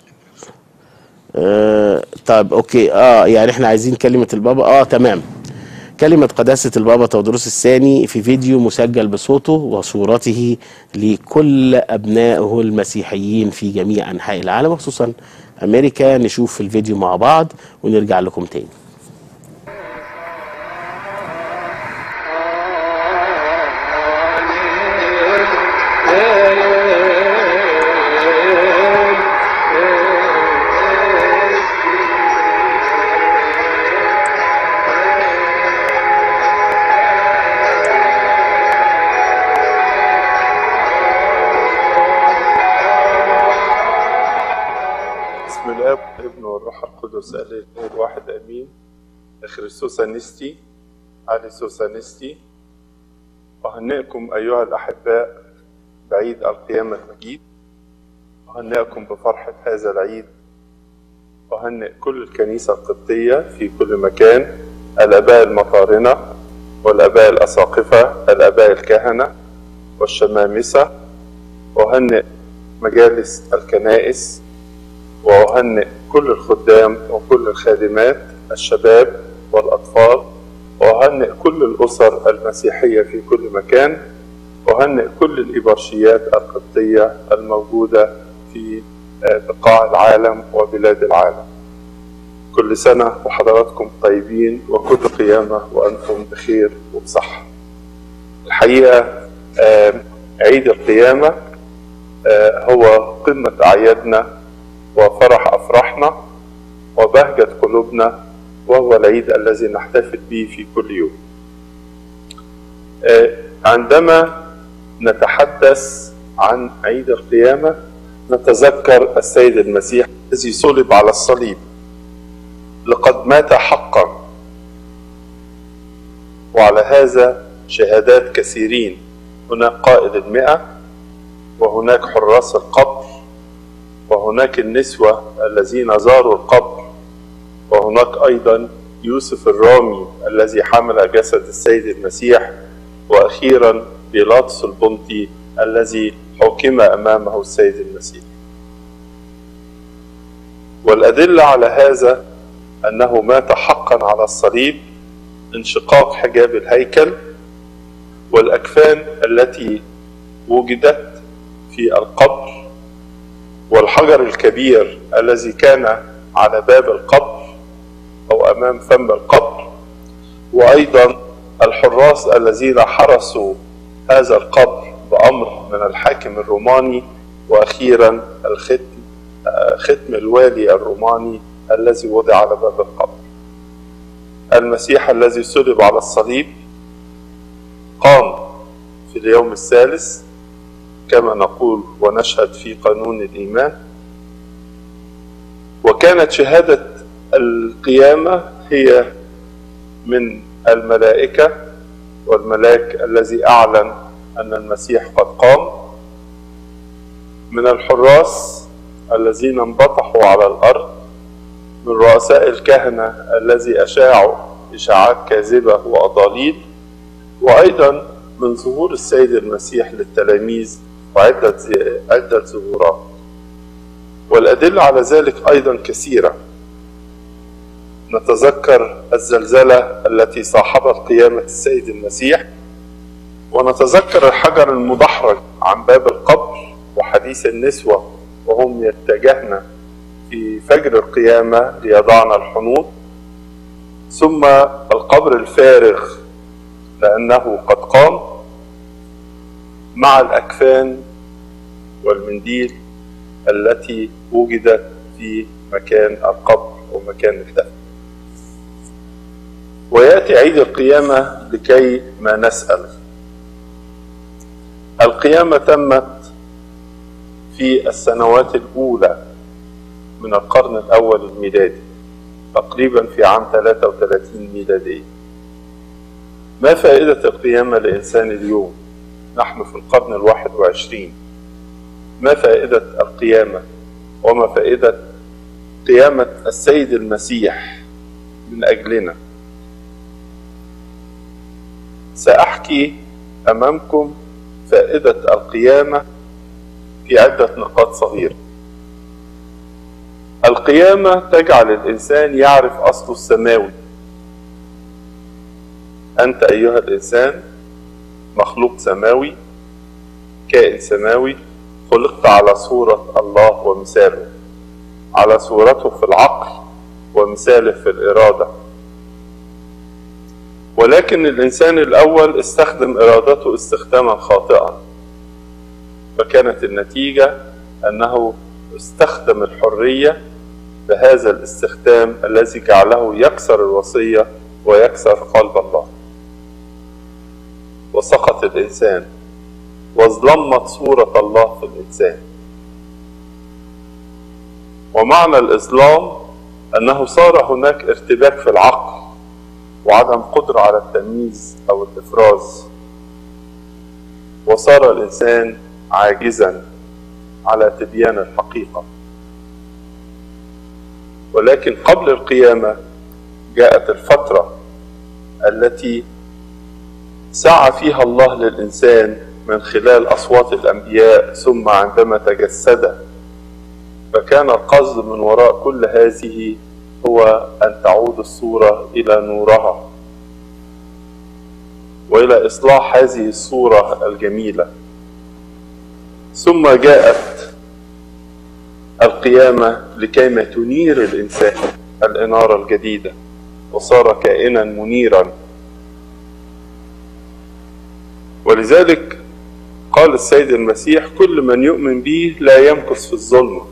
آه، طيب اوكي اه يعني احنا عايزين كلمة البابا اه تمام كلمة قداسة البابا تودروس الثاني في فيديو مسجل بصوته وصورته لكل أبنائه المسيحيين في جميع أنحاء العالم وخصوصا أمريكا نشوف الفيديو مع بعض ونرجع لكم تاني Amen. باسم الاب والابن والروح القدس الاله الواحد امين خريستوسانستي علي سوسانستي أهنئكم أيها الأحباء بعيد القيامة المجيد أهنئكم بفرحة هذا العيد أهنئ كل الكنيسة القبطية في كل مكان الآباء المطارنة والآباء الأساقفة الآباء الكهنة والشمامسة أهنئ مجالس الكنائس وأهنئ كل الخدام وكل الخادمات الشباب والأطفال وأهنئ كل الأسر المسيحية في كل مكان وأهنئ كل الإبرشيات القبطية الموجودة في بقاع العالم وبلاد العالم كل سنة وحضراتكم طيبين وكل قيامة وأنتم بخير وبصحة الحقيقة عيد القيامة هو قمة أعيادنا وفرح أفراحنا وبهجة قلوبنا وهو العيد الذي نحتفل به في كل يوم عندما نتحدث عن عيد القيامة نتذكر السيد المسيح الذي صلب على الصليب لقد مات حقا وعلى هذا شهادات كثيرين هناك قائد المئة وهناك حراس القبر وهناك النسوة الذين زاروا القبر وهناك أيضا يوسف الرامي الذي حمل جسد السيد المسيح وأخيرا بيلاطس البنطي الذي حكم أمامه السيد المسيح والأدلة على هذا أنه مات حقا على الصليب انشقاق حجاب الهيكل والأكفان التي وجدت في القبر والحجر الكبير الذي كان على باب القبر أو أمام فم القبر وأيضا الحراس الذين حرسوا هذا القبر بأمر من الحاكم الروماني وأخيرا الختم ختم الوالي الروماني الذي وضع على باب القبر المسيح الذي صلب على الصليب قام في اليوم الثالث كما نقول ونشهد في قانون الإيمان وكانت شهادة القيامة هي من الملائكة والملاك الذي أعلن أن المسيح قد قام من الحراس الذين انبطحوا على الأرض من رؤساء الكهنة الذي أشاعوا إشاعات كاذبة وأضاليل وأيضا من ظهور السيد المسيح للتلاميذ وعدة عدة ظهورات والأدلة على ذلك أيضا كثيرة نتذكر الزلزلة التي صاحبت قيامة السيد المسيح ونتذكر الحجر المدحرج عن باب القبر وحديث النسوة وهم يتجهن في فجر القيامة ليضعن الحنوط ثم القبر الفارغ لأنه قد قام مع الأكفان والمنديل التي وجدت في مكان القبر ومكان الدفن ويأتي عيد القيامة لكي ما نسأل القيامة تمت في السنوات الأولى من القرن الأول الميلادي تقريبا في عام 33 ميلادية ما فائدة القيامة لإنسان اليوم نحن في القرن الواحد وعشرين ما فائدة القيامة وما فائدة قيامة السيد المسيح من أجلنا سأحكي أمامكم فائدة القيامة في عدة نقاط صغيرة القيامة تجعل الإنسان يعرف أصله السماوي أنت أيها الإنسان مخلوق سماوي كائن سماوي خلقت على صورة الله ومثاله على صورته في العقل ومثاله في الإرادة ولكن الإنسان الأول استخدم إرادته استخداما خاطئا فكانت النتيجة أنه استخدم الحرية بهذا الاستخدام الذي جعله يكسر الوصية ويكسر قلب الله وسقط الإنسان واظلمت صورة الله في الإنسان ومعنى الإظلام أنه صار هناك ارتباك في العقل وعدم قدرة على التمييز أو الإفراز وصار الإنسان عاجزا على تبيان الحقيقة ولكن قبل القيامة جاءت الفترة التي سعى فيها الله للإنسان من خلال أصوات الأنبياء ثم عندما تجسد فكان القصد من وراء كل هذه هو أن تعود الصورة إلى نورها وإلى إصلاح هذه الصورة الجميلة ثم جاءت القيامة لكيما تنير الإنسان الإنارة الجديدة وصار كائنا منيرا ولذلك قال السيد المسيح كل من يؤمن به لا يمكث في الظلم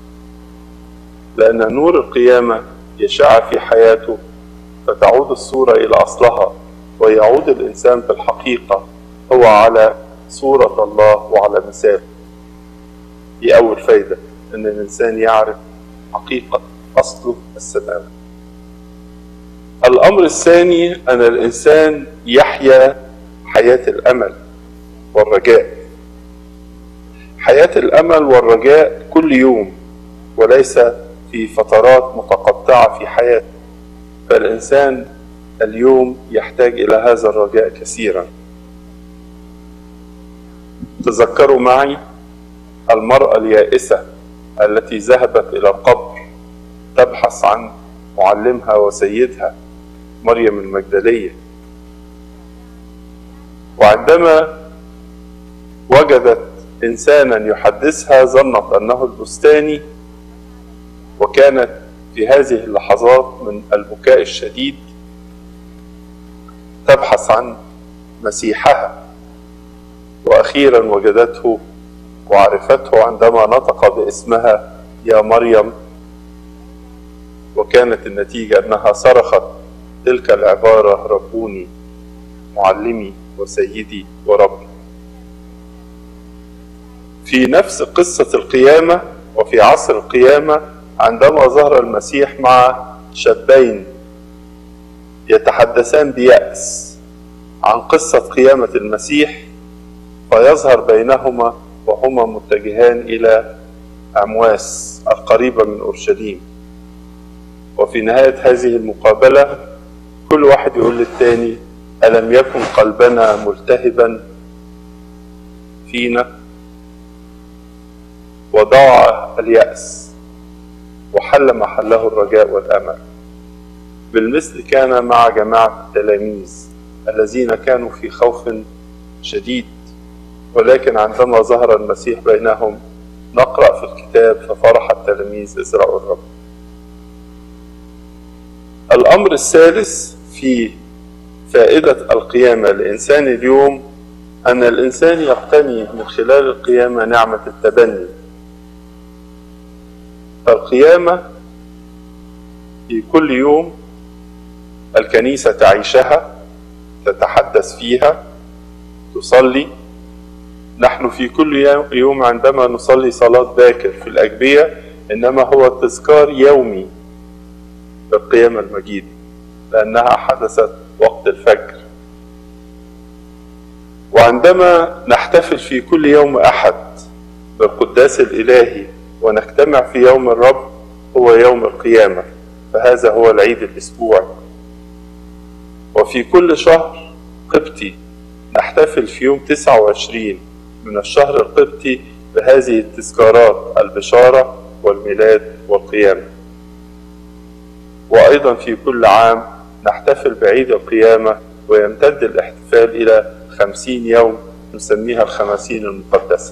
لأن نور القيامة يشع في حياته فتعود الصورة إلى أصلها ويعود الإنسان في الحقيقة هو على صورة الله وعلى مثاله دي أول فايدة أن الإنسان يعرف حقيقة أصله السماوي الأمر الثاني أن الإنسان يحيا حياة الأمل والرجاء حياة الأمل والرجاء كل يوم وليس في فترات متقطعة في حياته فالإنسان اليوم يحتاج إلى هذا الرجاء كثيرا تذكروا معي المرأة اليائسة التي ذهبت إلى القبر تبحث عن معلمها وسيدها مريم المجدلية وعندما وجدت إنسانا يحدثها ظنت أنه البستاني وكانت في هذه اللحظات من البكاء الشديد تبحث عن مسيحها واخيرا وجدته وعرفته عندما نطق باسمها يا مريم وكانت النتيجه انها صرخت تلك العباره ربوني معلمي وسيدي وربي في نفس قصه القيامه وفي عصر القيامه عندما ظهر المسيح مع شابين يتحدثان بيأس عن قصة قيامة المسيح فيظهر بينهما وهما متجهان إلى أمواس القريبة من أورشليم وفي نهاية هذه المقابلة كل واحد يقول للتاني ألم يكن قلبنا ملتهبا فينا وضاع اليأس وحل محله الرجاء والأمل بالمثل كان مع جماعة التلاميذ الذين كانوا في خوف شديد ولكن عندما ظهر المسيح بينهم نقرأ في الكتاب ففرح التلاميذ إذ رأوا الرب الأمر الثالث في فائدة القيامة لإنسان اليوم أن الإنسان يقتني من خلال القيامة نعمة التبني فالقيامة في كل يوم الكنيسة تعيشها تتحدث فيها تصلي نحن في كل يوم عندما نصلي صلاة باكر في الأجبية إنما هو تذكار يومي بالقيامة المجيدة لأنها حدثت وقت الفجر وعندما نحتفل في كل يوم أحد بالقداس الإلهي ونجتمع في يوم الرب هو يوم القيامة فهذا هو العيد الأسبوعي وفي كل شهر قبطي نحتفل في يوم 29 من الشهر القبطي بهذه التذكارات البشارة والميلاد والقيامة وأيضا في كل عام نحتفل بعيد القيامة ويمتد الاحتفال إلى خمسين يوم نسميها الخمسين المقدسة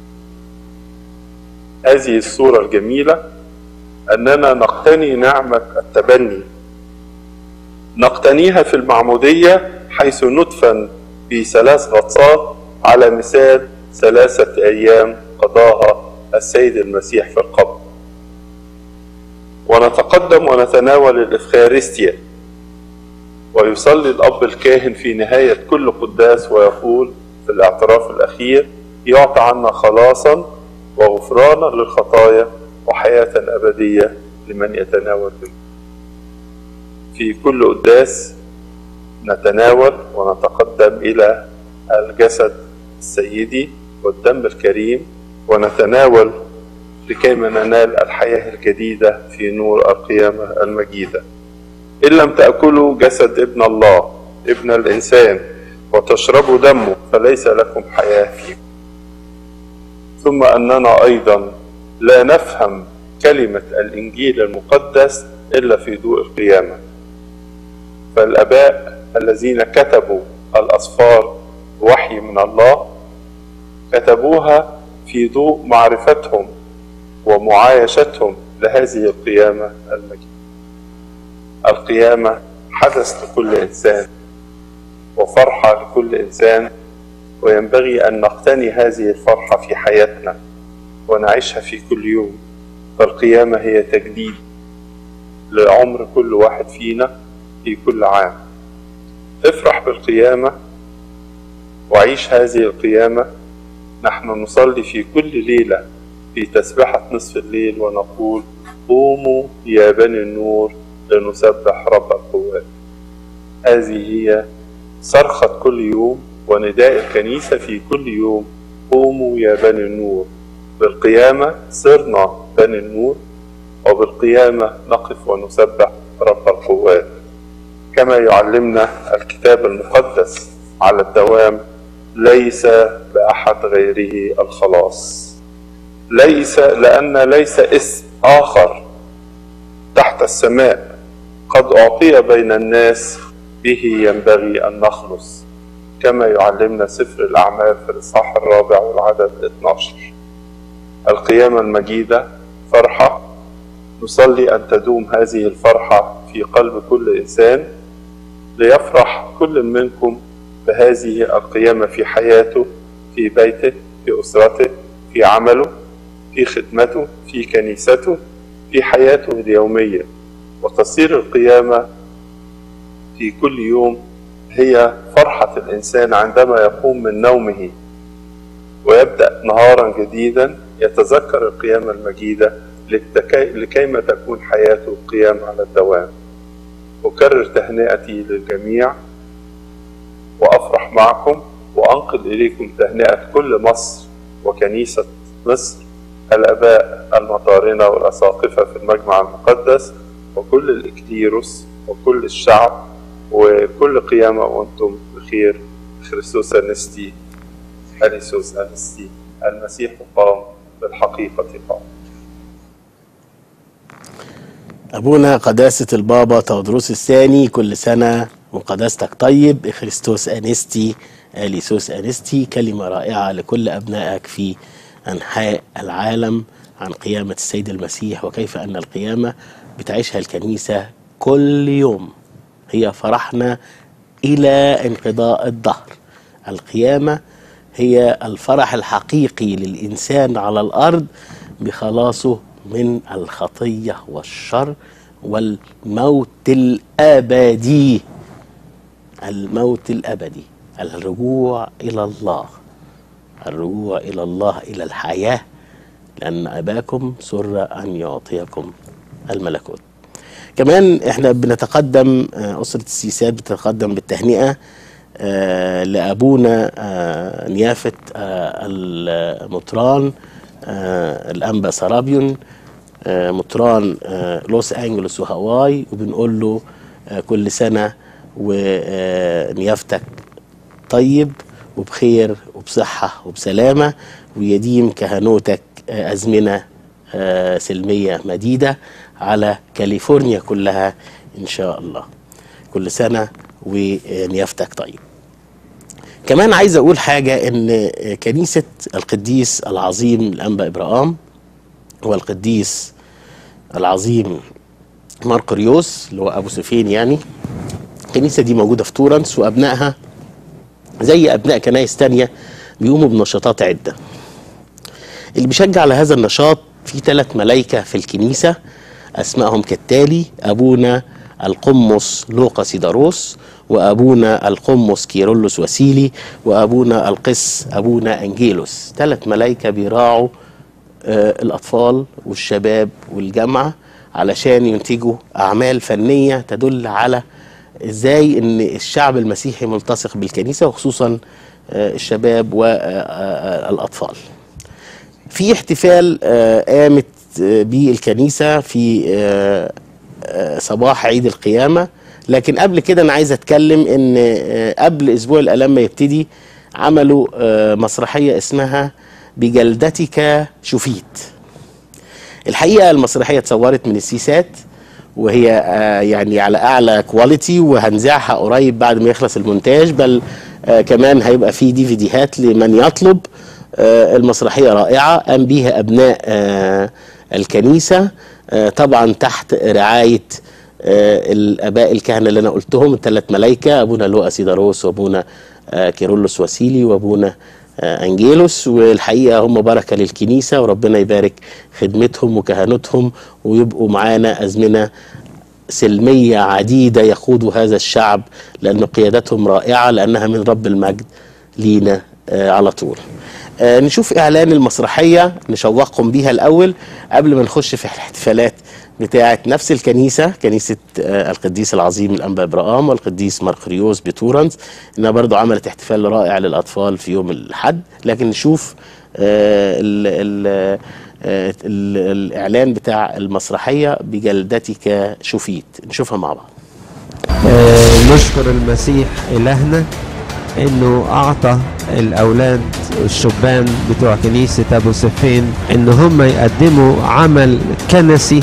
هذه الصورة الجميلة أننا نقتني نعمة التبني نقتنيها في المعمودية حيث ندفن في ثلاث غطسات على مثال ثلاثة أيام قضاها السيد المسيح في القبر ونتقدم ونتناول الإفخارستيا ويصلي الأب الكاهن في نهاية كل قداس ويقول في الاعتراف الأخير يعطى عنا خلاصا وغفرانا للخطايا وحياة أبدية لمن يتناول منه في كل قداس نتناول ونتقدم إلى الجسد السيدي والدم الكريم ونتناول لكيما ننال الحياة الجديدة في نور القيامة المجيدة إن لم تأكلوا جسد ابن الله ابن الإنسان وتشربوا دمه فليس لكم حياة فيه ثم أننا أيضا لا نفهم كلمة الإنجيل المقدس إلا في ضوء القيامة فالآباء الذين كتبوا الأسفار وحي من الله كتبوها في ضوء معرفتهم ومعايشتهم لهذه القيامة المجيدة القيامة حدث لكل إنسان وفرحة لكل إنسان وينبغي أن نقتني هذه الفرحة في حياتنا ونعيشها في كل يوم فالقيامة هي تجديد لعمر كل واحد فينا في كل عام افرح بالقيامة وعيش هذه القيامة نحن نصلي في كل ليلة في تسبحة نصف الليل ونقول قوموا يا بني النور لنسبح رب القوات هذه هي صرخة كل يوم ونداء الكنيسة في كل يوم قوموا يا بني النور بالقيامة صرنا بني النور وبالقيامة نقف ونسبح رب القوات كما يعلمنا الكتاب المقدس على الدوام ليس بأحد غيره الخلاص ليس لأن ليس اسم آخر تحت السماء قد أعطي بين الناس به ينبغي أن نخلص كما يعلمنا سفر الأعمال في الإصحاح الرابع والعدد 12 القيامة المجيدة فرحة نصلي أن تدوم هذه الفرحة في قلب كل إنسان ليفرح كل منكم بهذه القيامة في حياته في بيته في أسرته في عمله في خدمته في كنيسته في حياته اليومية وتصير القيامة في كل يوم هي فرحة الإنسان عندما يقوم من نومه ويبدأ نهارا جديدا يتذكر القيامة المجيدة لكيما تكون حياته قيام على الدوام أكرر تهنئتي للجميع وأفرح معكم وأنقل إليكم تهنئة كل مصر وكنيسة مصر الآباء المطارنة والأساقفة في المجمع المقدس وكل الإكليروس وكل الشعب وكل قيامة وأنتم بخير خريستوس أنستي أليسوس أنستي المسيح قام بالحقيقة قام أبونا قداسة البابا تودروس الثاني كل سنة وقداستك طيب إخريستوس أنستي أليسوس أنستي كلمة رائعة لكل أبنائك في أنحاء العالم عن قيامة السيد المسيح وكيف أن القيامة بتعيشها الكنيسة كل يوم هي فرحنا إلى انقضاء الدهر القيامة هي الفرح الحقيقي للإنسان على الأرض بخلاصه من الخطية والشر والموت الأبدي الموت الأبدي الرجوع إلى الله الرجوع إلى الله إلى الحياة لأن أباكم سر أن يعطيكم الملكوت كمان احنا بنتقدم أسرة السيسات بتتقدم بالتهنئة آه لأبونا آه نيافة آه المطران الأنبا سرابيون مطران لوس أنجلوس وهاواي وبنقول له كل سنة ونيافتك طيب وبخير وبصحة وبسلامة ويديم كهنوتك أزمنة سلمية مديدة على كاليفورنيا كلها إن شاء الله كل سنة ونيافتك طيب كمان عايز أقول حاجة إن كنيسة القديس العظيم الأنبا إبراهام والقديس العظيم مارقريوس اللي هو أبو سفين يعني الكنيسة دي موجودة في تورنس وأبنائها زي أبناء كنايس تانية بيقوموا بنشاطات عدة اللي بيشجع على هذا النشاط في ثلاث ملايكة في الكنيسة أسمائهم كالتالي أبونا القمص لوقا سيداروس وأبونا القمص كيرلس وسيلي وأبونا القس أبونا أنجيلوس ثلاث ملايكة بيراعوا آه، الأطفال والشباب والجامعة علشان ينتجوا أعمال فنية تدل على إزاي إن الشعب المسيحي ملتصق بالكنيسة وخصوصا آه، الشباب والأطفال في احتفال آه، قامت آه، به الكنيسة في آه، آه، صباح عيد القيامة لكن قبل كده أنا عايز أتكلم إن آه، قبل أسبوع الآلام ما يبتدي عملوا آه، مسرحية اسمها بجلدتك شفيت الحقيقة المسرحية اتصورت من السيسات وهي آه، يعني على اعلى كواليتي وهنذاعها قريب بعد ما يخلص المونتاج بل آه، كمان هيبقى في دي فيديوهات لمن يطلب آه، المسرحيه رائعه قام بيها ابناء آه، الكنيسه آه، طبعا تحت رعايه آه، الاباء الكهنه اللي انا قلتهم الثلاث ملائكه ابونا لوقا سيداروس وابونا آه، كيرلس وسيلي وابونا آه، انجيلوس والحقيقه هم بركه للكنيسه وربنا يبارك خدمتهم وكهنتهم ويبقوا معانا ازمنه سلميه عديده يقودوا هذا الشعب لان قيادتهم رائعه لانها من رب المجد لينا آه، على طول. آه، نشوف اعلان المسرحيه نشوقكم بيها الاول قبل ما نخش في الاحتفالات بتاعه نفس الكنيسه كنيسه آه، القديس العظيم الانبا ابراهام والقديس مرقريوس بتورنس انها برضو عملت احتفال رائع للاطفال في يوم الاحد لكن نشوف آه، ال ال آه، ال الاعلان بتاع المسرحيه بجلدتك شفيت نشوفها مع بعض آه، نشكر المسيح إلهنا إنه أعطى الأولاد الشبان بتوع كنيسة أبو سفين إن هم يقدموا عمل كنسي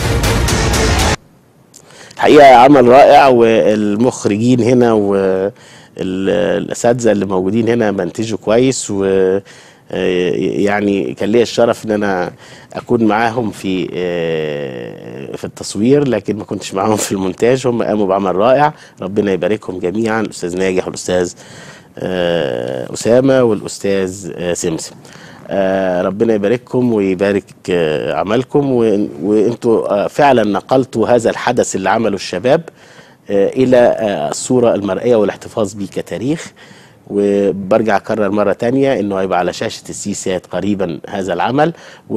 الحقيقه عمل رائع والمخرجين هنا والاساتذه اللي موجودين هنا منتجوا كويس و آه، يعني كان ليا الشرف ان انا اكون معاهم في آه، في التصوير لكن ما كنتش معاهم في المونتاج هم قاموا بعمل رائع ربنا يباركهم جميعا الاستاذ ناجح والاستاذ آه، اسامه والاستاذ آه، سمسم آه، ربنا يبارككم ويبارك آه، عملكم و- وانتوا آه، فعلا نقلتوا هذا الحدث اللي عمله الشباب آه، الى آه، الصوره المرئيه والاحتفاظ به كتاريخ وبرجع اكرر مره تانية انه هيبقى على شاشه السيسات قريبا هذا العمل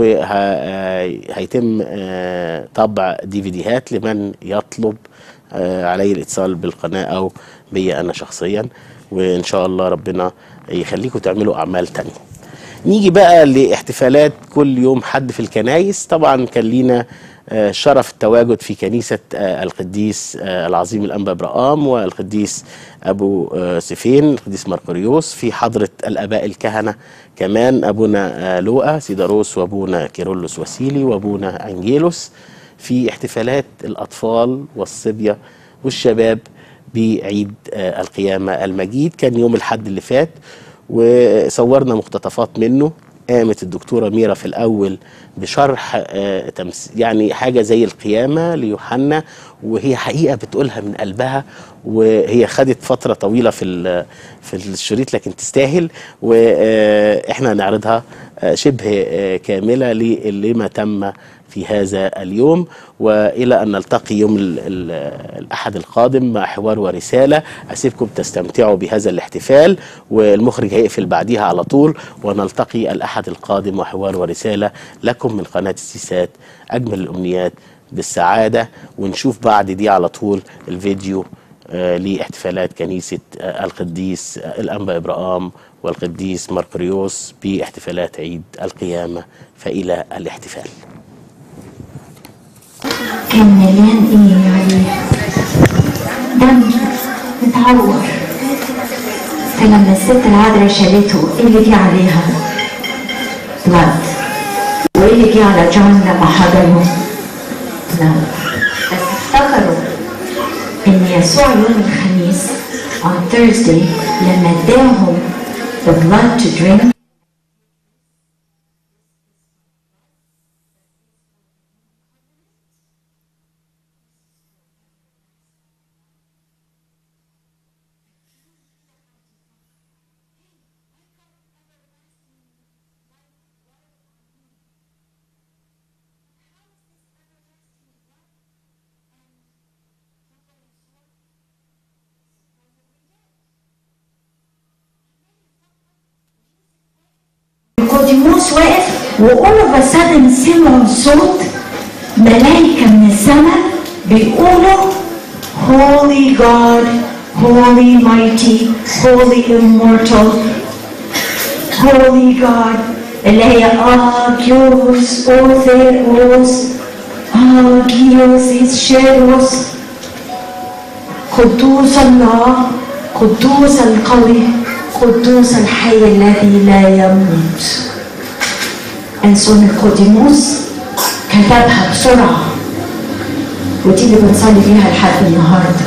وهيتم طبع ديفيديهات لمن يطلب آه، عليه الاتصال بالقناه او بي انا شخصيا وان شاء الله ربنا يخليكم تعملوا اعمال تانية نيجي بقى لاحتفالات كل يوم حد في الكنايس طبعا كان لينا آه، شرف التواجد في كنيسة آه، القديس آه، العظيم الأنبا برقام والقديس أبو آه، سفين القديس مرقريوس في حضرة الآباء الكهنة كمان أبونا آه، لوقا سيداروس وأبونا كيرلس وسيلي وأبونا أنجيلوس في احتفالات الأطفال والصبية والشباب بعيد آه، القيامة المجيد كان يوم الحد اللي فات وصورنا مقتطفات منه قامت الدكتورة ميرا في الأول بشرح آه، تمس يعني حاجة زي القيامة ليوحنا وهي حقيقة بتقولها من قلبها وهي خدت فترة طويلة في ال- في الشريط لكن تستاهل وإحنا هنعرضها آه، شبه آه، كاملة ل- لما تم في هذا اليوم والى ان نلتقي يوم ال ال الاحد القادم مع حوار ورساله اسيبكم تستمتعوا بهذا الاحتفال والمخرج هيقفل بعديها على طول ونلتقي الاحد القادم وحوار ورساله لكم من قناه السيسات اجمل الامنيات بالسعاده ونشوف بعد دي على طول الفيديو آه، لاحتفالات كنيسه آه، القديس آه، الانبا ابراهام والقديس مرقريوس باحتفالات عيد القيامه فالى الاحتفال كان مليان ايه يعني دم متعور فلما الست العذراء شالته ايه اللي جه عليها؟ بلاد وايه اللي جه على جون لما حضروا؟ بلاد بس افتكروا ان يسوع يوم الخميس on Thursday لما اداهم the blood to drink نيقوديموس واقف وall of a sudden سمعوا صوت ملائكة من السماء بيقولوا Holy God, Holy Mighty, Holy Immortal, Holy God اللي هي Agios, Otheos, Agios, Isheros قدوس الله قدوس القوي قدوس الحي الذي لا يموت أنسون نيقوديموس كتبها بسرعة ودي اللي بنصلي بيها لحد النهارده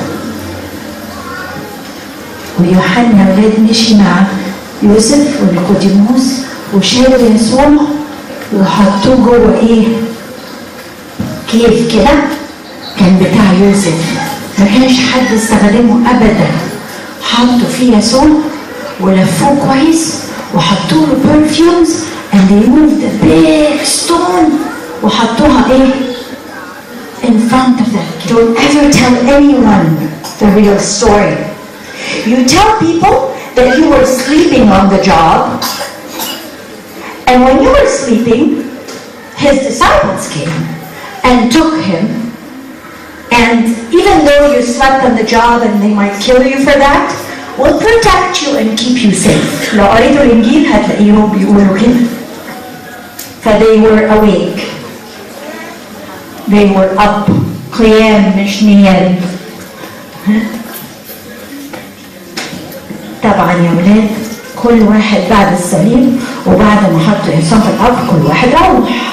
ويوحنا ولاد مشي مع يوسف ونيقوديموس وشالوا يسوع وحطوه جوه ايه؟ كيف كده كان بتاع يوسف ما كانش حد استخدمه ابدا حطوا فيه يسوع ولفوه كويس وحطوا له برفيومز and they moved a big stone وحطوها ايه in front of them don't ever tell anyone the real story you tell people that you were sleeping on the job and when you were sleeping his disciples came and took him and even though you slept on the job and they might kill you for that, will protect you and keep you safe. لو قريتوا الإنجيل هتلاقيهم بيقولوا كده. ف they were awake. They were up. قيام مش نيام. ها؟ طبعا يا ولاد كل واحد بعد الصليب وبعد ما حطوا إنسان في الأرض كل واحد روح.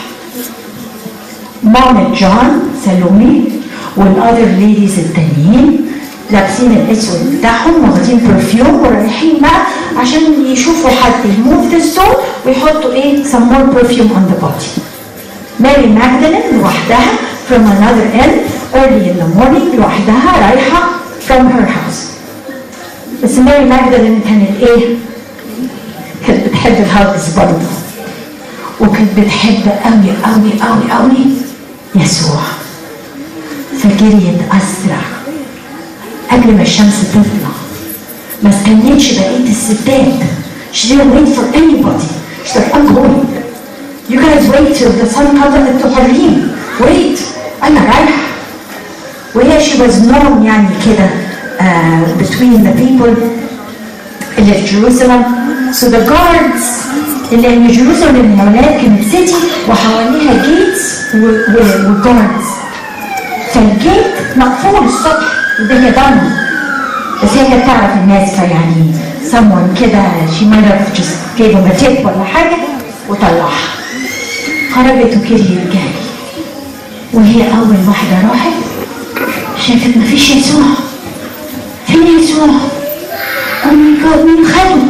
مامة جون سالومي والاذر ليديز التانيين لابسين الاسود بتاعهم واخدين برفيوم ورايحين بقى عشان يشوفوا حد يموف ذا ستون ويحطوا ايه some more perfume on the body. ماري ماجدالين لوحدها from another end early in the morning لوحدها رايحة from her house. بس ماري ماجدالين كانت ايه؟ كانت بتحب الهاجز برضه وكانت بتحب قوي قوي قوي قوي يسوع فجريت أسرع قبل ما الشمس تطلع ما استنتش بقية الستات She didn't wait for anybody She's like I'm going You guys wait till the sun comes up انتوا حرين Wait أنا رايحة وهي she was known يعني كده uh, between the people اللي في Jerusalem so the guards اللي من جيروسلم من الولاد كانت سيتي وحواليها جيتس وجاردز فالجيت مقفول الصبح والدنيا ضلمه بس هي كانت تعرف الناس فيعني someone كده she might have just gave him a tip ولا حاجه وطلعها خرجت وكرهي الجاري وهي اول واحده راحت شافت مفيش يسوع فين يسوع؟ oh my god مين خده؟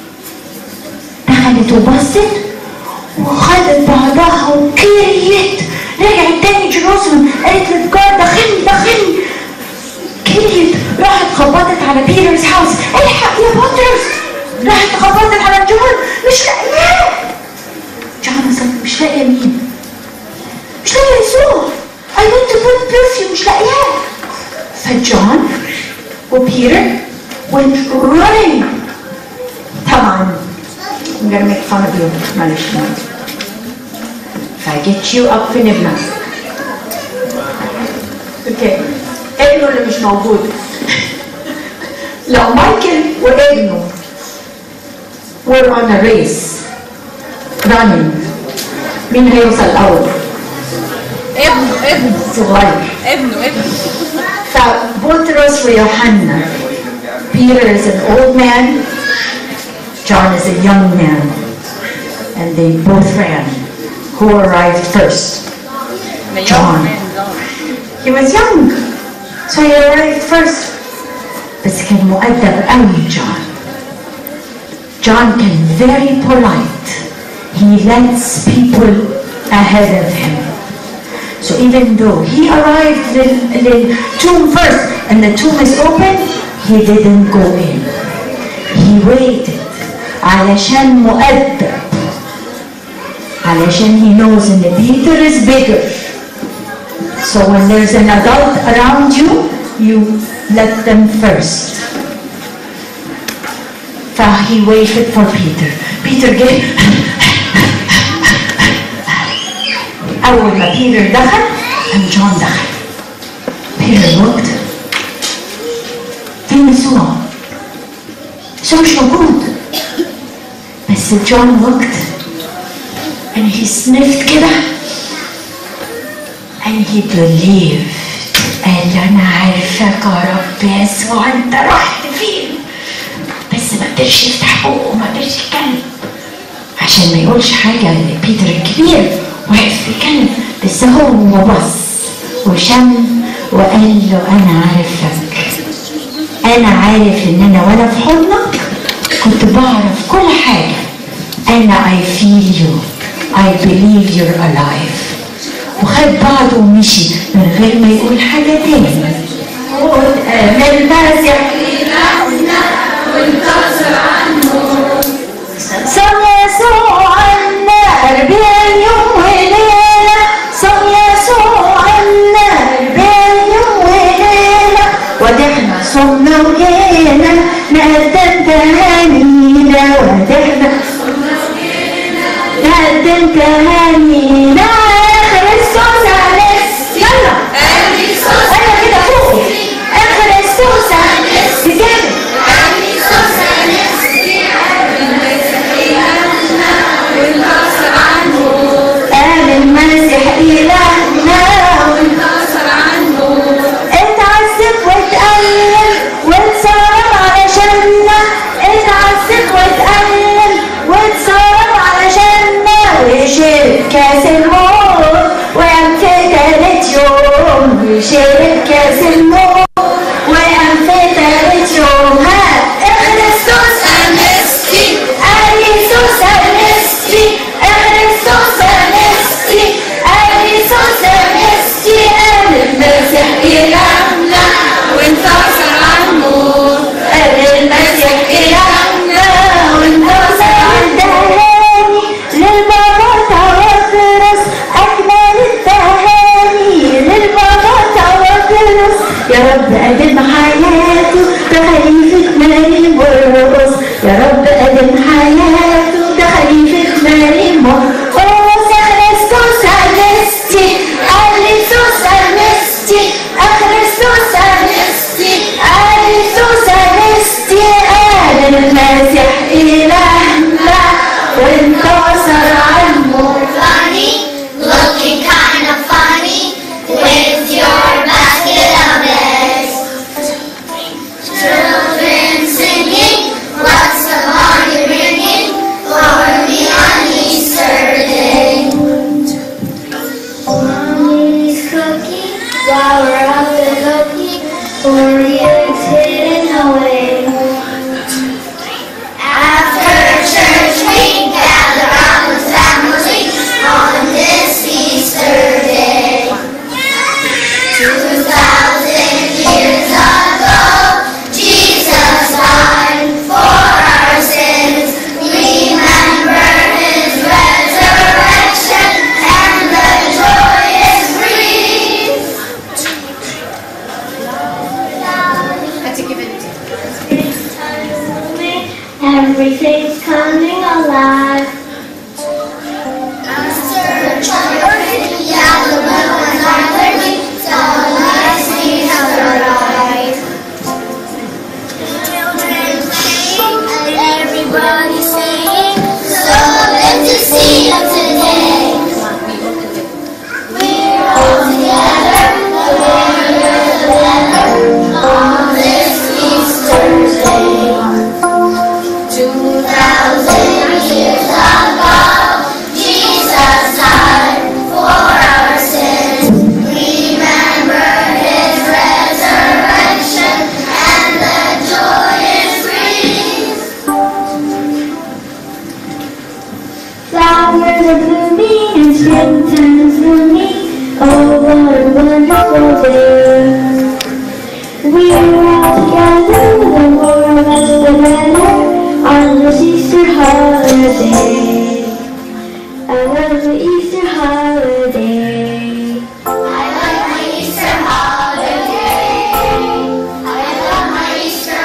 دخلت وبصت وخدت بعضها وكرهت رجعت تاني جيروسلم قالت للجار دخلني دخلني كرهت راحت خبطت على بيترز هاوس الحق يا بطرس راحت خبطت على جون مش لاقياه جون صدق مش لاقيه مين مش لاقيه يسوع I went to put perfume مش لاقياه فجون وبيتر went running طبعا I'm gonna make fun of you معلش معلش فجيت يو اب فين ابنك؟ اوكي ابنه اللي مش موجود لو مايكل وابنه were on a race running مين هيوصل الاول؟ ابنه ابنه صغير ابنه ابنه فبطرس ويوحنا Peter is an old man John is a young man and they both ran who arrived first John. He was young so he arrived first بس كان مؤدب قوي جون John كان very polite he lets people ahead of him so even though he arrived lil- lil tomb first and the tomb is open he didn't go in he waited علشان مؤدب علشان he knows ان Peter is bigger so when there's an adult around you you let them first فhe waited for Peter Peter gave أول ما بيتر دخل قام جون دخل بيتر وقت فين يسوع؟ يسوع مش موجود بس جون وقت and he sniffed كده and he believed قال له انا عارفك يا رب يسوع انت رحت فين بس ما قدرش يفتح بقه وما قدرش يتكلم عشان ما يقولش حاجة لبيتر الكبير واقف يتكلم بس هو بص وشم وقال له انا عارفك انا عارف ان انا وانا في حضنك كنت بعرف كل حاجة انا I feel you I believe you're alive وخد بعضه ومشي من غير ما يقول حاجة تاني من المسيح صم يسوع عنا أربعين يوم وليلة صم يسوع عنا أربعين يوم وليلة ودحنا صمنا وجينا نقدم تهانينا ودحنا نقدم تهانينا آخر الصوص عليس يلا أنا كده فوق آخر الصوص عليس بجد قال المسيح إلهنا اتعذب واتألم واتصرف علشاننا اتعذب واتألم واتصرف علشاننا وشرب كاس الموت وقام في تالت يوم وشرب كاس الموت وقام في تالت يوم ها اخرستوس أنستي أليسوس أنستي اخرستوس أنستي أليسوس أنستي قال المسيح إلهنا وانتصر على الموت قال المسيح إلهنا وانتصر على الدهاني للبابا توكرس أجمل التهاني للبابا توكرس يا رب قدم حياته بخليفة مريم والرقص يا رب قدم حياته بخليفة مريم والرقص أخرستوس أنستي أليسوس أنستي أخرستوس أنستي أليسوس أنستي قال المسيح إلهنا وانتصر على الموت funny, looking kind of funny, with your basket of eggs. Children singing, what's the money bringing for me on Easter day? Mommy's cooking while we're up and looking for the eggs hidden away. After church, we gather around the family on this Easter day. Two thousand years ago, Jesus died for our sins. Remember His resurrection and the joyous breeze. Everything's coming alive. Yeah, the little ones are learning, so let's see how they're right. Children playing and everybody singing, so good to see you today. We're all together, together, on this Easter day. Two thousand years ago, Jesus died for our sins. Remember His resurrection and the joyous breeze. Flowers are blooming and springtime is blooming. Oh, what a wonderful day. We are all together, the world is together on this Easter holiday. I love the Easter holiday. I love my Easter holiday. I love my Easter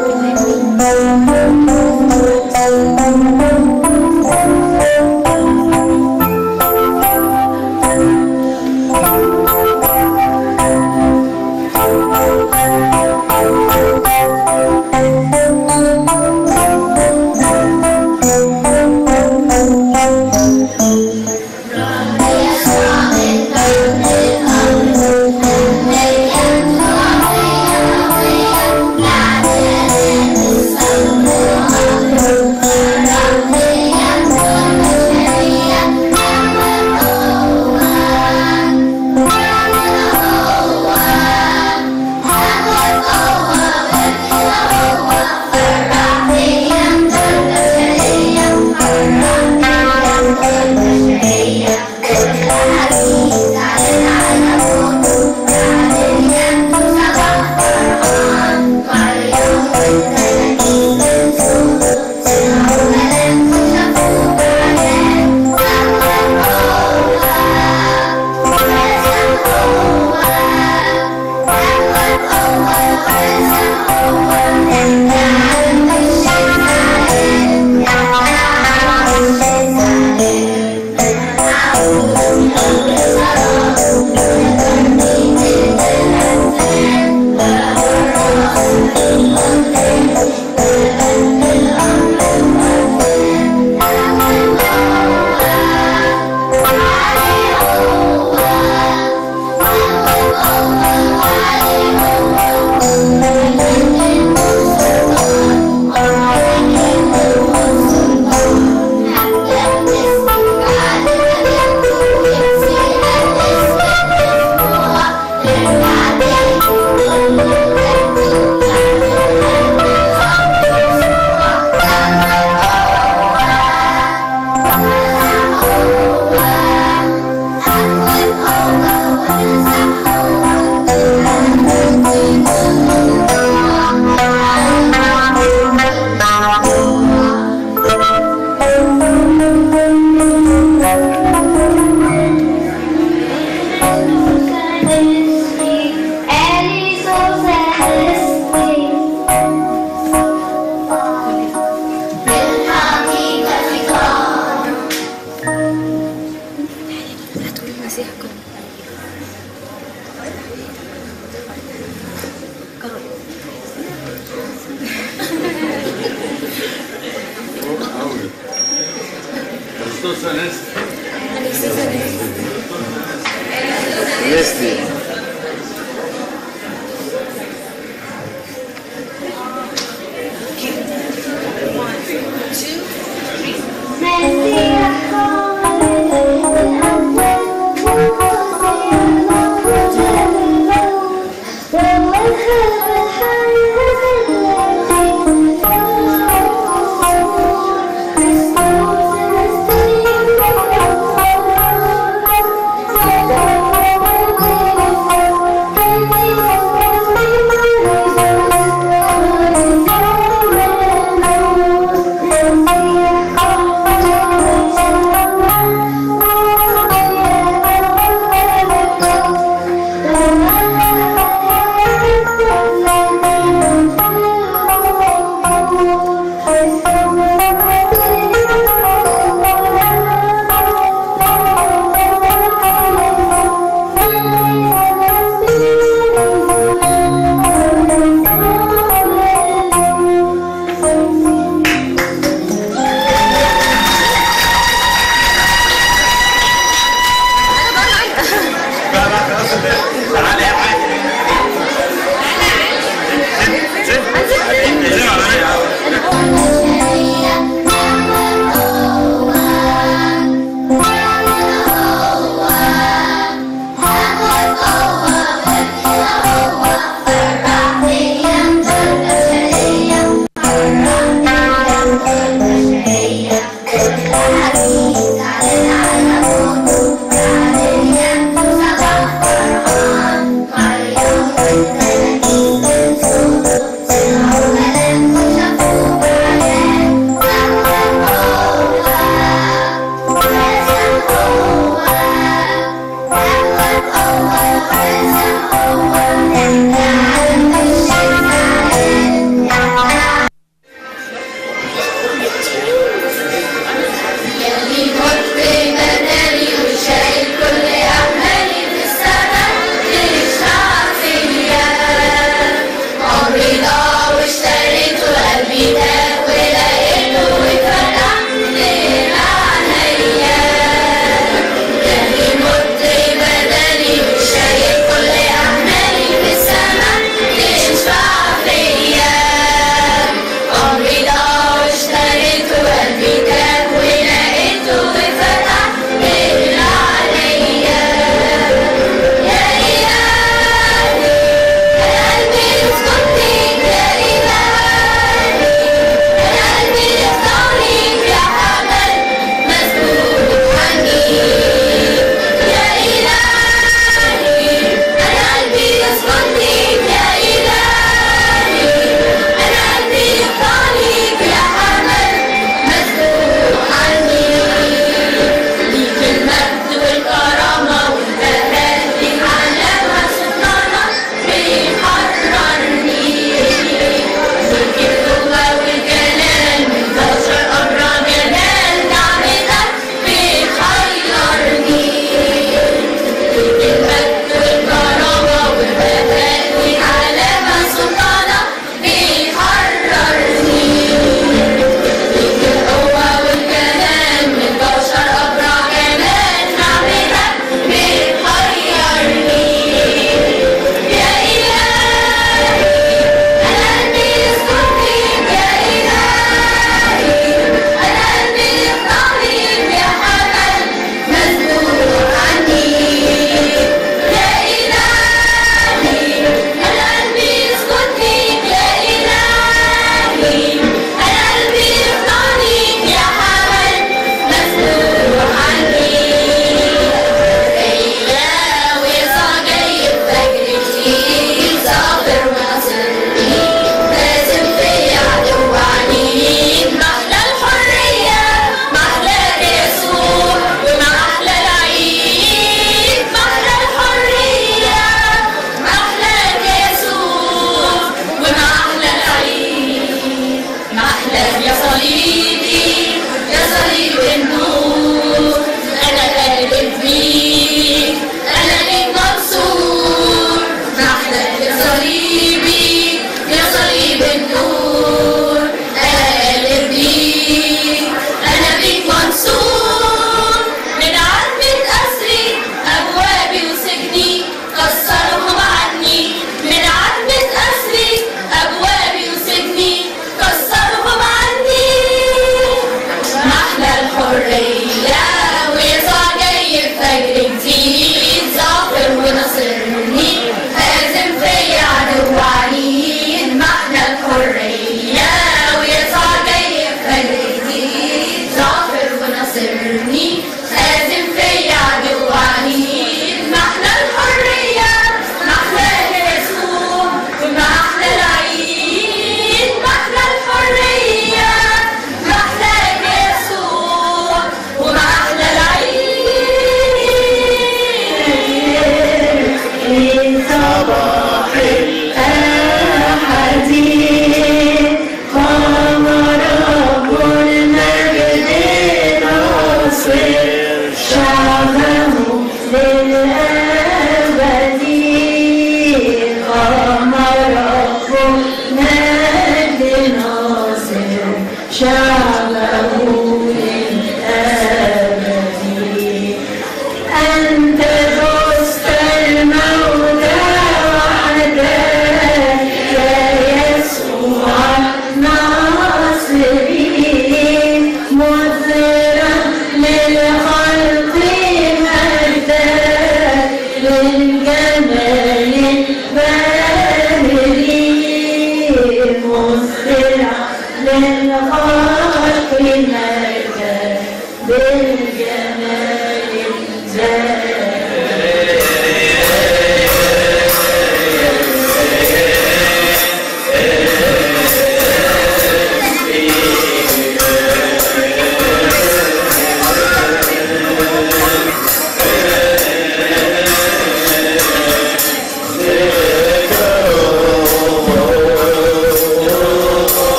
holiday. المسيح قام نسي Thank you.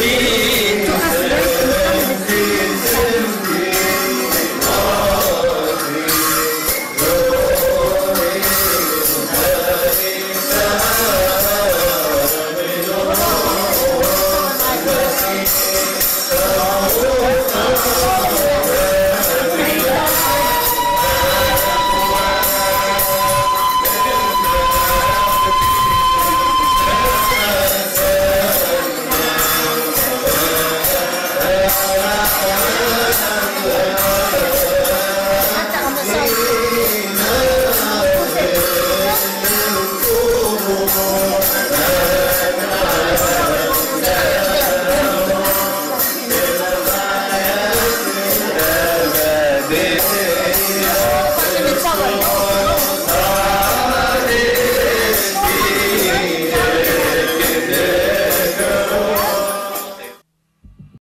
Thank